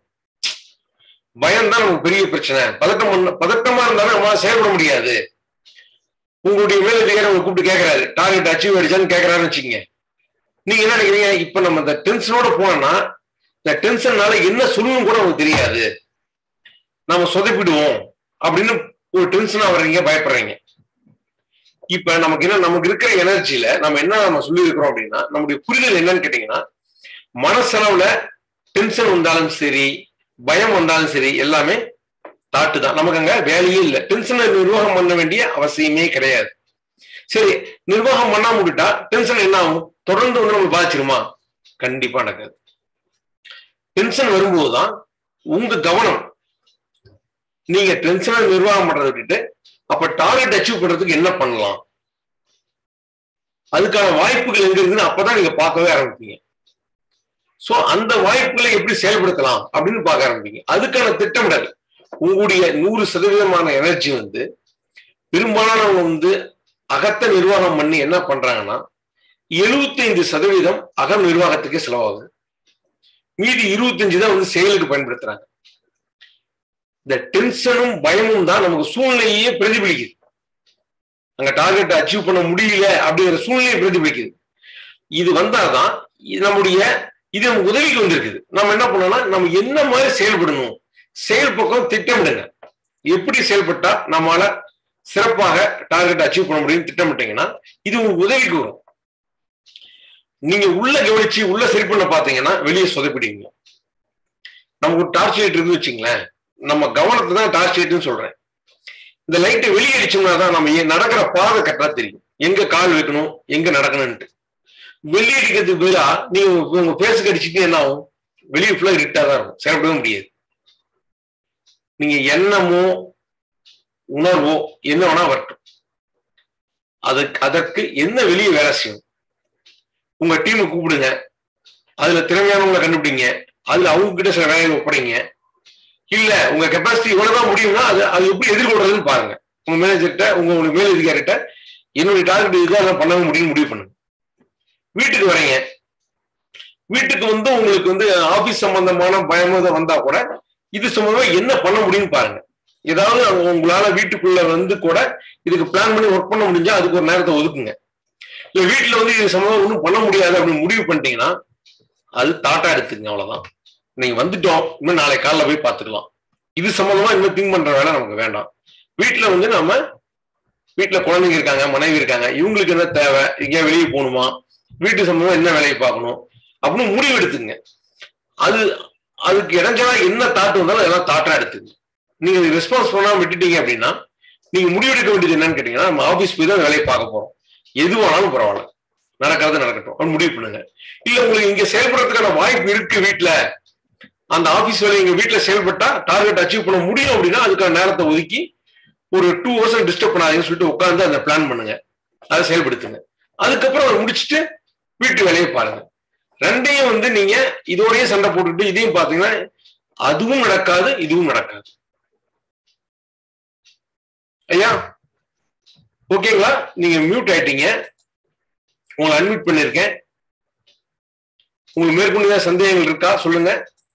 பயம் தான் நமக்கு பெரிய பிரச்சனை பதட்டம் பண்ண பதட்டமா இருந்தாலும் நம்மளால செயல்பட முடியாது உங்களுடைய மேலதிகாரி உங்களை கூப்பிட்டு கேட்கறாரு டார்கெட் அச்சீவ் ஆயிடுச்சான்னு கேட்கறாருன்னு வச்சுக்கோங்க நீங்க என்ன நினைக்கிறீங்க இப்ப நம்ம இந்த டென்ஷனோட போனோம்னா இந்த டென்ஷன்னால என்ன சொல்லணும் கூட நமக்கு தெரியாது நாம சொதப்பிடுவோம் அப்படின்னு ஒரு டென்ஷனா வர்றீங்க பயப்படுறீங்க இப்ப நமக்கு என்ன நமக்கு இருக்கிற எனர்ஜில நம்ம என்ன நம்ம சொல்லி இருக்கிறோம் அப்படின்னா நம்முடைய புரிதல் என்னன்னு கேட்டீங்கன்னா மனசளவுல டென்ஷன் வந்தாலும் சரி பயம் வந்தாலும் சரி எல்லாமே தாட்டு தான் நமக்கு அங்க வேலையே இல்லை டென்ஷனை நிர்வாகம் பண்ண வேண்டிய அவசியமே கிடையாது சரி நிர்வாகம் பண்ணாம விட்டுட்டா டென்ஷன் என்ன ஆகும் தொடர்ந்து வந்து நம்ம பாதிச்சிருமா கண்டிப்பா நடக்காது டென்ஷன் வரும்போதுதான் உங்க கவனம் நீங்க டென்ஷனை நிர்வாகம் பண்றதை விட்டுட்டு அப்ப டார்கெட் அச்சீவ் பண்றதுக்கு என்ன பண்ணலாம் அதுக்கான வாய்ப்புகள் எங்க இருக்குன்னு அப்பதான் நீங்க பார்க்கவே ஆரம்பிப்பீங்க சோ அந்த வாய்ப்புகளை எப்படி செயல்படுத்தலாம் அப்படின்னு பார்க்க ஆரம்பிப்பீங்க அதுக்கான திட்டமிடல் உங்களுடைய நூறு சதவீதமான எனர்ஜி வந்து பெரும்பாலானவங்க வந்து அகத்த நிர்வாகம் பண்ணி என்ன பண்றாங்கன்னா எழுபத்தைந்து சதவீதம் அகம் நிர்வாகத்துக்கு செலவாகுது மீதி இருபத்தஞ்சு தான் வந்து செயலுக்கு பயன்படுத்துறாங்க இந்த டென்ஷனும் பயமும் தான் நமக்கு சூழ்நிலையே பிரதிபலிக்குது அங்க டார்கெட் அச்சீவ் பண்ண முடியல அப்படிங்கிற சூழ்நிலையை பிரதிபலிக்குது இது வந்தாதான் இது நம்முடைய இது நமக்கு உதவிக்கு வந்திருக்குது நம்ம என்ன பண்ணோம்னா நம்ம என்ன மாதிரி செயல்படணும் செயல் பக்கம் திட்டமிடுங்க எப்படி செயல்பட்டா நம்மளால சிறப்பாக டார்கெட் அச்சீவ் பண்ண முடியும் திட்டமிட்டீங்கன்னா இது உங்களுக்கு உதவிக்கு வரும் நீங்க உள்ள கவனிச்சு உள்ள சரி பண்ண பாத்தீங்கன்னா வெளியே சொதப்பிடுவீங்க நமக்கு ஒரு டார்ச் லைட் இருந்து வச்சுங்களேன் நம்ம கவனத்தை தான் டார்ச் லைட்னு சொல்றேன் இந்த லைட்டை வெளியே அடிச்சோம்னா தான் நம்ம ஏன் நடக்கிற பாதை கரெக்டா தெரியும் எங்க கால் வைக்கணும் எங்க நடக்கணும்ட்டு வெளியே அடிக்கிறதுக்கு பதிலா நீங்க உங்க பேசுக்கு அடிச்சுட்டு என்ன ஆகும் வெளியே ஃபுல்லா இருட்டா தான் இருக்கும் செயல்படவே முடியாது நீங்க எண்ணமோ உணர்வோ என்ன வேணா வரட்டும் அதுக்கு அதற்கு என்ன வெளியே வேலை செய்யும் உங்க டீமை கூப்பிடுங்க அதுல திறமையானவங்களை கண்டுபிடிங்க அதுல அவங்க கிட்ட சில வேலையை ஒப்படைங்க இல்ல உங்க கெப்பாசிட்டி இவ்வளவுதான் முடியும்னா அது அது எப்படி எதிர்கொள்றதுன்னு பாருங்க உங்க மேனேஜர்கிட்ட உங்க உங்க மேலதிகாரிட்ட என்னுடைய டார்கெட் இதுதான் நான் பண்ண முடியும் முடிவு பண்ணுங்க வீட்டுக்கு வரீங்க வீட்டுக்கு வந்து உங்களுக்கு வந்து ஆபீஸ் சம்பந்தமான பயமும் வந்தா கூட இது சம்பந்தமா என்ன பண்ண முடியும்னு பாருங்க ஏதாவது அங்க உங்களால வீட்டுக்குள்ள வந்து கூட இதுக்கு பிளான் பண்ணி ஒர்க் பண்ண முடிஞ்சா அதுக்கு ஒரு நேரத்தை ஒதுக்குங்க இல்ல வீட்டுல வந்து இது சம்பந்தமா ஒன்றும் பண்ண முடியாது அப்படின்னு முடிவு பண்ணிட்டீங்கன்னா அது தாட்டா எடுத்துங்க அவ்வளவுதான் நீங்க வந்துட்டோம் இன்னும் நாளை காலைல போய் பார்த்துக்கலாம் இது சம்பந்தமா இன்னும் திங்க் பண்ற வேலை நமக்கு வேண்டாம் வீட்டுல வந்து நம்ம வீட்டுல குழந்தைங்க இருக்காங்க மனைவி இருக்காங்க இவங்களுக்கு என்ன தேவை எங்கேயா வெளியே போகணுமா வீட்டு சம்பந்தமா என்ன வேலையை பார்க்கணும் அப்படின்னு முடிவு எடுத்துங்க அது அதுக்கு இடைஞ்சலா என்ன தாட்டு வந்தாலும் அதெல்லாம் தாட்டா எடுத்துங்க நீங்க ரெஸ்பான்ஸ் பண்ணாம விட்டுட்டீங்க அப்படின்னா நீங்க முடிவெடுக்க வேண்டியது என்னன்னு கேட்டீங்கன்னா நம்ம ஆபீஸ் போய் தான் வேலையை பார்க்க போறோம் எதுவானாலும் பரவாயில்ல நடக்கிறது நடக்கட்டும் அப்படின்னு முடிவு பண்ணுங்க இல்ல உங்களுக்கு இங்க செயல்படுறதுக்கான வாய்ப்பு இருக்கு வீட்டுல அந்த ஆபீஸ் வேலை எங்க வீட்டுல செயல்பட்டா டார்கெட் அச்சீவ் பண்ண முடியும் அப்படின்னா அதுக்கான நேரத்தை ஒதுக்கி ஒரு டூ ஹவர்ஸ் டிஸ்டர்ப் பண்ணாதீங்கன்னு சொல்லிட்டு உட்காந்து அந்த பிளான் பண்ணுங்க அதை செயல்படுத்துங்க அதுக்கப்புறம் அதை முடிச்சுட்டு வீட்டு வேலையை பாருங்க ரெண்டையும் வந்து நீங்க இதோடய சண்டை போட்டுட்டு இதையும் பாத்தீங்கன்னா அதுவும் நடக்காது இதுவும் நடக்காது ஐயா ஓகேங்களா நீங்க மியூட் ஆயிட்டீங்க உங்களை அட்மிட் பண்ணிருக்கேன் உங்களுக்கு மேற்கொண்டு ஏதாவது சந்தேகங்கள் இருக்கா சொல்லுங்க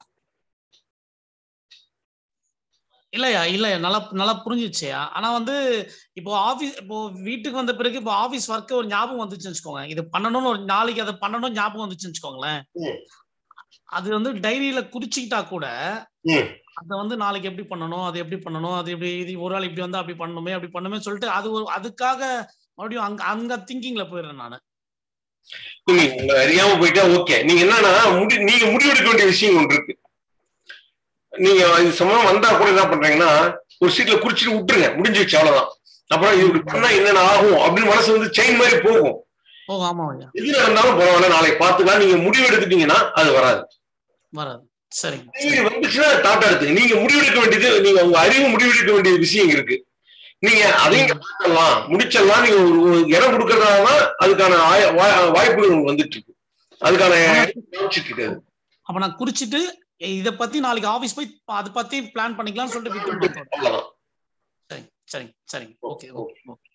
இல்லையா இல்லையா நல்லா நல்லா புரிஞ்சிச்சுயா ஆனா வந்து இப்போ ஆபீஸ் இப்போ வீட்டுக்கு வந்த பிறகு இப்போ ஆபீஸ் ஒர்க் ஒரு ஞாபகம் வந்துச்சுன்னு வச்சுக்கோங்க இது பண்ணணும்னு ஒரு நாளைக்கு அதை பண்ணணும் ஞாபகம் வந்துச்சுன்னு வச்சுக்கோங்களேன் ம். அது வந்து டைரியில குறிச்சுக்கிட்டா கூட ம். அதை வந்து நாளைக்கு எப்படி பண்ணணும் அது எப்படி பண்ணணும் அது எப்படி இது ஒரு நாள் இப்படி வந்தா அப்படி பண்ணணுமே அப்படி பண்ணுமே சொல்லிட்டு அது ஒரு அதுக்காக மறுபடியும் அங்க அங்க திங்கிங்ல போயிடுறேன் நானு நீங்க உங்க அறியாம போயிட்டா ஓகே நீங்க என்னன்னா முடி நீங்க முடிவெடுக்க வேண்டிய விஷயம் ஒன்று இருக்கு நீங்க இது சம்பந்தம் வந்தா கூட என்ன பண்றீங்கன்னா ஒரு சீட்ல குறிச்சிட்டு விட்டுருங்க முடிஞ்சிருச்சு அவ்வளவுதான் அப்புறம் இது இப்படி பண்ணா என்னென்ன ஆகும் அப்படின்னு மனசு வந்து செயின் மாதிரி போகும் ஓ ஆமா ஐயா எது நடந்தாலும் பரவாயில்ல நாளைக்கு பார்த்துக்கலாம் நீங்க முடிவு எடுத்துட்டீங்கன்னா அது வராது வராது சரிங்க நீங்க வந்துச்சுன்னா தாட்டா எடுத்துங்க நீங்க முடிவெடுக்க வேண்டியது நீங்க உங்க அறிவு முடிவெடுக்க வேண்டிய விஷயம் இருக்கு நீங்க அதையும் பார்க்கலாம் முடிச்சிடலாம் நீங்க ஒரு ஒரு இடம் கொடுக்கறதால தான் அதுக்கான ஆய- வா- வாய்ப்புகள் உங்களுக்கு வந்துட்டு இருக்கு அதுக்கான யோசிச்சுட்டு இருக்காது அப்ப நான் குறிச்சிட்டு இத பத்தி நாளைக்கு ஆபீஸ் போய் அதை பத்தி பிளான் பண்ணிக்கலாம்னு சொல்லிட்டு விட்டு விட்டுறேன். அவ்வளவுதான் சரிங்க சரிங்க சரிங்க ஓகே ஓகே ஓகே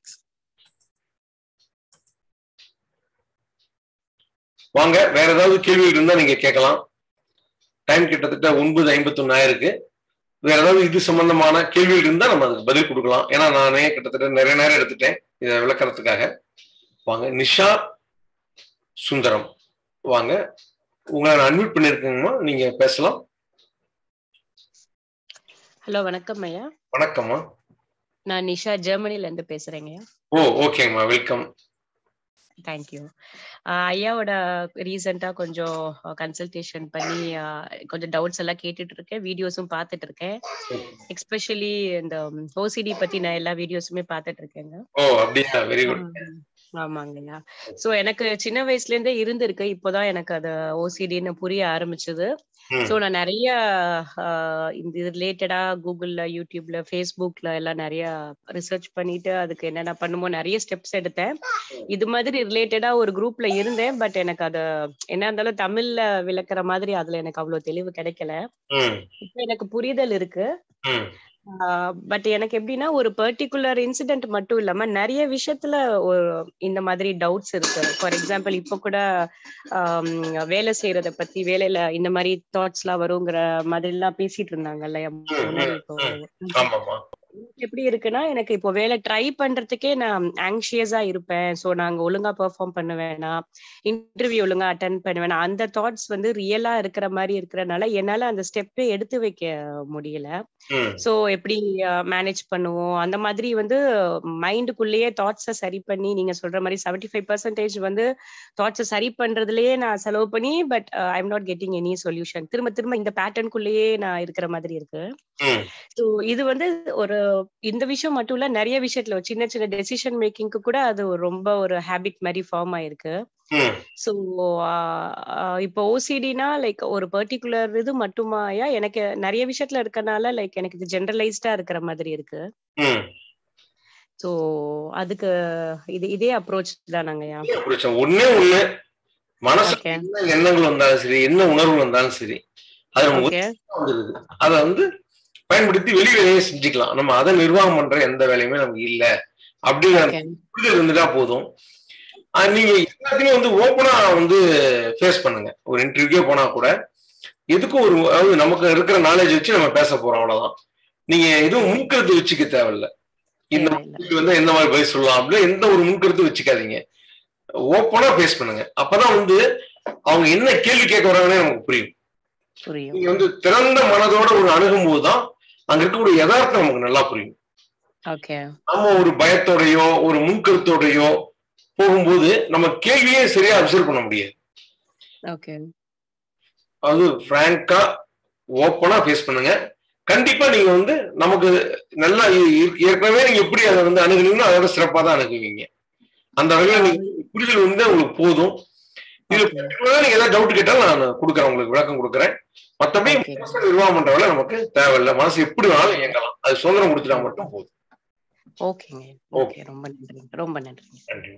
வாங்க வேற ஏதாவது கேள்விகள் இருந்தா நீங்க கேட்கலாம் டைம் கிட்டத்தட்ட ஒன்பது ஐம்பத்தொன்னு ஆயிருக்கு வேற ஏதாவது இது சம்பந்தமான கேள்விகள் இருந்தா நம்ம அதுக்கு பதில் கொடுக்கலாம் ஏன்னா நானே கிட்டத்தட்ட நிறைய நேரம் எடுத்துட்டேன் இதை விளக்கறதுக்காக வாங்க நிஷா சுந்தரம் வாங்க உங்களை நான் அன்மியூட் பண்ணிருக்கேங்கம்மா நீங்க பேசலாம் ஹலோ வணக்கம் ஐயா வணக்கம்மா நான் நிஷா ஜெர்மனில இருந்து பேசுறேங்க ஐயா ஓ ஓகேங்கம்மா வெல்கம் தேங்க்யூ ஐயாவோட ரீசெண்டா கொஞ்சம் கன்சல்டேஷன் பண்ணி ஆஹ் கொஞ்சம் டவுட்ஸ் எல்லாம் கேட்டுட்டு இருக்கேன் வீடியோஸும் பார்த்துட்டு இருக்கேன் எக்ஸ்பெஷலி இந்த ஓசிடி பத்தி நான் எல்லா வீடியோஸுமே பார்த்துட்டு இருக்கேங்க ஓ அப்படியா வெரி குட் ஆஹ் ஆமாங்கய்யா சோ எனக்கு சின்ன வயசுல இருந்தே இருந்திருக்கு இப்போதான் எனக்கு அது ஓசிடின்னு புரிய ஆரம்பிச்சது ம். சோ நான் நிறைய ஆஹ் இந்த இது ரிலேட்டடா கூகுள்ல யூடியூப்ல ஃபேஸ்புக்ல எல்லாம் நிறைய ரிசர்ச் பண்ணிட்டு அதுக்கு என்னென்ன பண்ணுமோ நிறைய ஸ்டெப்ஸ் எடுத்தேன் இது மாதிரி ரிலேட்டடா ஒரு குரூப்ல இருந்தேன் பட் எனக்கு அது என்ன இருந்தாலும் தமிழ்ல விளக்குற மாதிரி அதுல எனக்கு அவ்வளவு தெளிவு கிடைக்கல ம் இப்ப எனக்கு புரிதல் இருக்கு ம் பட் எனக்கு எப்படின்னா ஒரு பர்டிகுலர் இன்சிடென்ட் மட்டும் இல்லாம நிறைய விஷயத்துல ஒரு இந்த மாதிரி டவுட்ஸ் இருக்கு ஃபார் எக்ஸாம்பிள் இப்போ கூட ஆம், வேலை செய்யறத பத்தி வேலையில இந்த மாதிரி தாட்ஸ் எல்லாம் வருங்கிற மாதிரி எல்லாம் பேசிட்டு இருந்தாங்கல்ல முன்னாடி இப்போ ஆமாம்மா எனக்கு எப்படி இருக்குன்னா எனக்கு இப்போ வேலை ட்ரை பண்றதுக்கே நான் ஆங்ஷியஸா இருப்பேன் சோ நாங்க ஒழுங்கா பெர்ஃபார்ம் பண்ண வேணாம் இன்டர்வியூ ஒழுங்கா அட்டன் பண்ண வேணாம் அந்த தாட்ஸ் வந்து ரியலா இருக்கிற மாதிரி இருக்கிறனால என்னால அந்த ஸ்டெப்பே எடுத்து வைக்க முடியல ம் சோ எப்படி மேனேஜ் பண்ணுவோம் அந்த மாதிரி வந்து மைண்டுக்குள்ளேயே தாட்ஸை சரி பண்ணி நீங்க சொல்ற மாதிரி செவன்டி ஃபைவ் பர்சன்டேஜ் வந்து தாட்ஸை சரி பண்றதுலயே நான் செலவு பண்ணி but I am not getting any solution திரும்ப திரும்ப இந்த பேட்டர்னுக்குள்ளேயே நான் இருக்கிற மாதிரி இருக்கு ம் ஸோ இது வந்து ஒரு இந்த விஷயம் மட்டும் இல்ல நிறைய விஷயத்துல ஒரு சின்ன சின்ன டெசிஷன் மேக்கிங்க்கு கூட அது ஒரு ரொம்ப ஒரு ஹேபிட் மாதிரி ஃபார்ம் ஆயிருக்கு ம் ஸோ இப்போ ஓசிடினா லைக் ஒரு பர்டிகுலர் இது மட்டுமாயா எனக்கு நிறைய விஷயத்துல இருக்கனால லைக் எனக்கு இது ஜென்ரலைஸ்டா இருக்கிற மாதிரி இருக்கு ம் ஸோ அதுக்கு இது இதே அப்ரோச் தானாங்கய்யா பிரச்சனை ஒண்ணே ஒண்ணு மனசு ஓகே என்ன எண்ணங்கள் வந்தாலும் சரி என்ன உணர்வு வந்தாலும் சரி அது நம்ம ஓகே வந்துருது அதை வந்து பயன்படுத்தி வெளி வேலையை செஞ்சுக்கலாம் நம்ம அதை நிர்வாகம் பண்ற எந்த வேலையுமே நமக்கு இல்ல அப்படிங்கிற ஓகே புரிதல் இருந்துட்டா போதும் ஆஹ் நீங்க எல்லாத்தையுமே வந்து ஓப்பனா வந்து ஃபேஸ் பண்ணுங்க ஒரு இன்டர்வியூக்கே போனா கூட எதுக்கும் ஒரு அதாவது நமக்கு இருக்கிற நாலேஜ் வச்சு நம்ம பேச போறோம் அவ்வளவுதான் நீங்க எதுவும் முன்கருத்து வச்சுக்க தேவையில்ல இந்த தேவையில்ல. கேள்விக்கு வந்து எந்த மாதிரி பதில் சொல்லலாம் அப்படின்னு எந்த ஒரு முன்கருத்து வச்சுக்காதீங்க ஓப்பனா ஃபேஸ் பண்ணுங்க அப்பதான் வந்து அவங்க என்ன கேள்வி கேட்க வராங்கன்னே நமக்கு புரியும் புரியும் நீங்க வந்து திறந்த மனதோட ஒரு அணுகும் போதுதான் அங்க இருக்கக்கூடிய யதார்த்தம் நமக்கு நல்லா புரியும் ஓகே நம்ம ஒரு பயத்தோடையோ ஒரு முன்கருத்தோடையோ போகும்போது நம்ம கேள்வியே சரியா அப்சர்வ் பண்ண முடியாது ஓகே அது பிராங்கா ஓப்பனா ஃபேஸ் பண்ணுங்க கண்டிப்பா நீங்க வந்து நமக்கு நல்லா இ- இ- ஏற்கனவே நீங்க எப்படி அதை வந்து அணுகுனீங்கன்னா அதோட சிறப்பா தான் அணுகுவீங்க அந்த வகையில நீங்க புரிதல் வந்து உங்களுக்கு போதும் இதுல Okay. particular ஆ நீங்க ஏதாவது டவுட் கேட்டாலும் நான் கொடுக்குறேன் உங்களுக்கு விளக்கம் கொடுக்குறேன் மத்தபடி Okay. மனசை நிர்வாகம் பண்ற வேலை நமக்கு தேவையில்லை மனசு எப்படி வேணாலும் இயங்கலாம் அது சுதந்திரம் கொடுத்துட்டா மட்டும் போதும் ஓகேங்க ஓகே ரொம்ப நன்றி ரொம்ப நன்றி நன்றி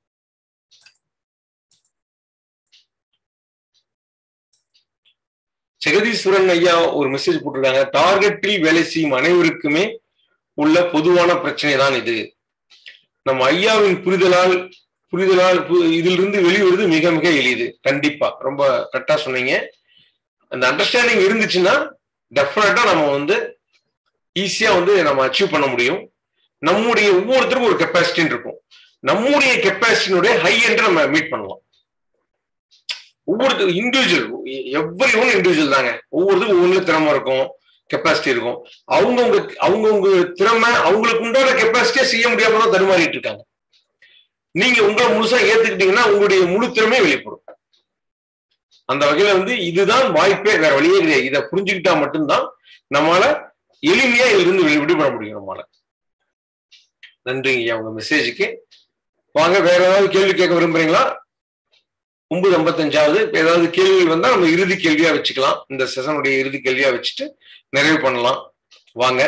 ஜெகதீஸ்வரன் ஐயா ஒரு மெசேஜ் போட்டிருக்காங்க டார்கெட்டில் வேலை செய்யும் அனைவருக்குமே உள்ள பொதுவான பிரச்சனை தான் இது நம்ம ஐயாவின் புரிதலால் புரிதலால் பு- இதிலிருந்து வெளிவருவது மிக மிக எளிது கண்டிப்பா ரொம்ப கரெக்டா சொன்னீங்க அந்த அண்டர்ஸ்டாண்டிங் இருந்துச்சுன்னா டெஃபினட்டா நம்ம வந்து ஈஸியா வந்து நம்ம அச்சீவ் பண்ண முடியும் நம்முடைய ஒவ்வொருத்தருக்கும் ஒரு கெப்பாசிட்டின்னு இருக்கும் நம்முடைய கெப்பாசிட்டினுடைய ஹை என்று நம்ம மீட் பண்ணலாம் ஒவ்வொருத்தர் இண்டிவிஜுவல் எவ்வளி ஒன்று இண்டிவிஜுவல் தாங்க ஒவ்வொருத்தருக்கும் ஒவ்வொன்று திறமை இருக்கும் கெப்பாசிட்டி இருக்கும் அவங்கவுங்க அவங்கவுங்க திறமை அவங்களுக்கு உண்டான கெப்பாசிட்டியை செய்ய முடியாம தான் தடுமாறிட்டு இருக்காங்க நீங்க உங்களை முழுசா ஏத்துக்கிட்டீங்கன்னா உங்களுடைய முழு திறமையும் வெளிப்படும் அந்த வகையில வந்து இதுதான் வாய்ப்பே வேற வழியே கிடையாது இதை புரிஞ்சுக்கிட்டா மட்டும்தான் நம்மளால எளிமையா இதுல இருந்து வெளி- விடுபட முடியும் நம்மளால நன்றிங்க ஐயா உங்க மெசேஜுக்கு வாங்க வேற ஏதாவது கேள்வி கேட்க விரும்புறீங்களா ஒன்பது ஐம்பத்தஞ்சாவது இப்ப ஏதாவது கேள்விகள் வந்தா நம்ம இறுதி கேள்வியா வச்சுக்கலாம் இந்த செஷனுடைய இறுதி கேள்வியா வச்சுட்டு நிறைவு பண்ணலாம் வாங்க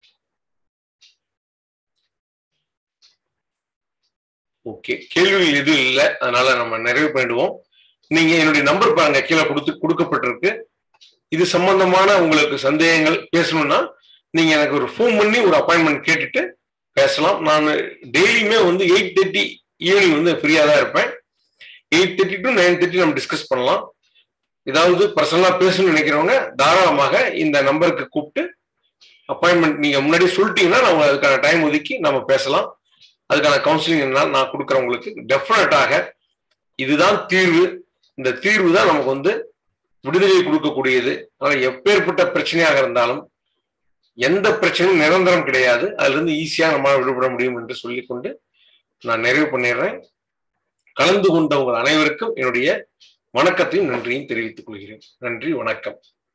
ஓகே கேள்விகள் எதுவும் இல்லை அதனால நம்ம நிறைவு பண்ணிடுவோம் நீங்க என்னுடைய நம்பர் பாருங்க கீழே கொடுத்து கொடுக்கப்பட்டிருக்கு இது சம்பந்தமான உங்களுக்கு சந்தேகங்கள் பேசணும்னா நீங்க எனக்கு ஒரு ஃபோன் பண்ணி ஒரு அப்பாயின்மெண்ட் கேட்டுட்டு பேசலாம் நான் டெய்லியுமே வந்து எயிட் தேர்ட்டி ஈவினிங் வந்து ஃப்ரீயா தான் இருப்பேன் eight thirty to nine thirty நம்ம டிஸ்கஸ் பண்ணலாம் ஏதாவது பர்சனலா பேசணும்னு நினைக்கிறவங்க தாராளமாக இந்த நம்பருக்கு கூப்பிட்டு அப்பாயின்மெண்ட் நீங்க முன்னாடி சொல்லிட்டீங்கன்னா நம்ம அதுக்கான டைம் ஒதுக்கி நம்ம பேசலாம் அதுக்கான கவுன்சிலிங் என்ன நான் கொடுக்குறேன் உங்களுக்கு டெஃபினட்டாக இதுதான் தீர்வு இந்த தீர்வு தான் நமக்கு வந்து விடுதலை கொடுக்கக்கூடியது அதனால எப்பேற்பட்ட பிரச்சனையாக இருந்தாலும் எந்த பிரச்சனையும் நிரந்தரம் கிடையாது அதுல இருந்து ஈஸியா நம்மளால விடுபட முடியும் என்று சொல்லிக்கொண்டு நான் நிறைவு பண்ணிடுறேன் கலந்து கொண்ட உங்கள் அனைவருக்கும் என்னுடைய வணக்கத்தையும் நன்றியும் தெரிவித்துக் கொள்கிறேன் நன்றி வணக்கம்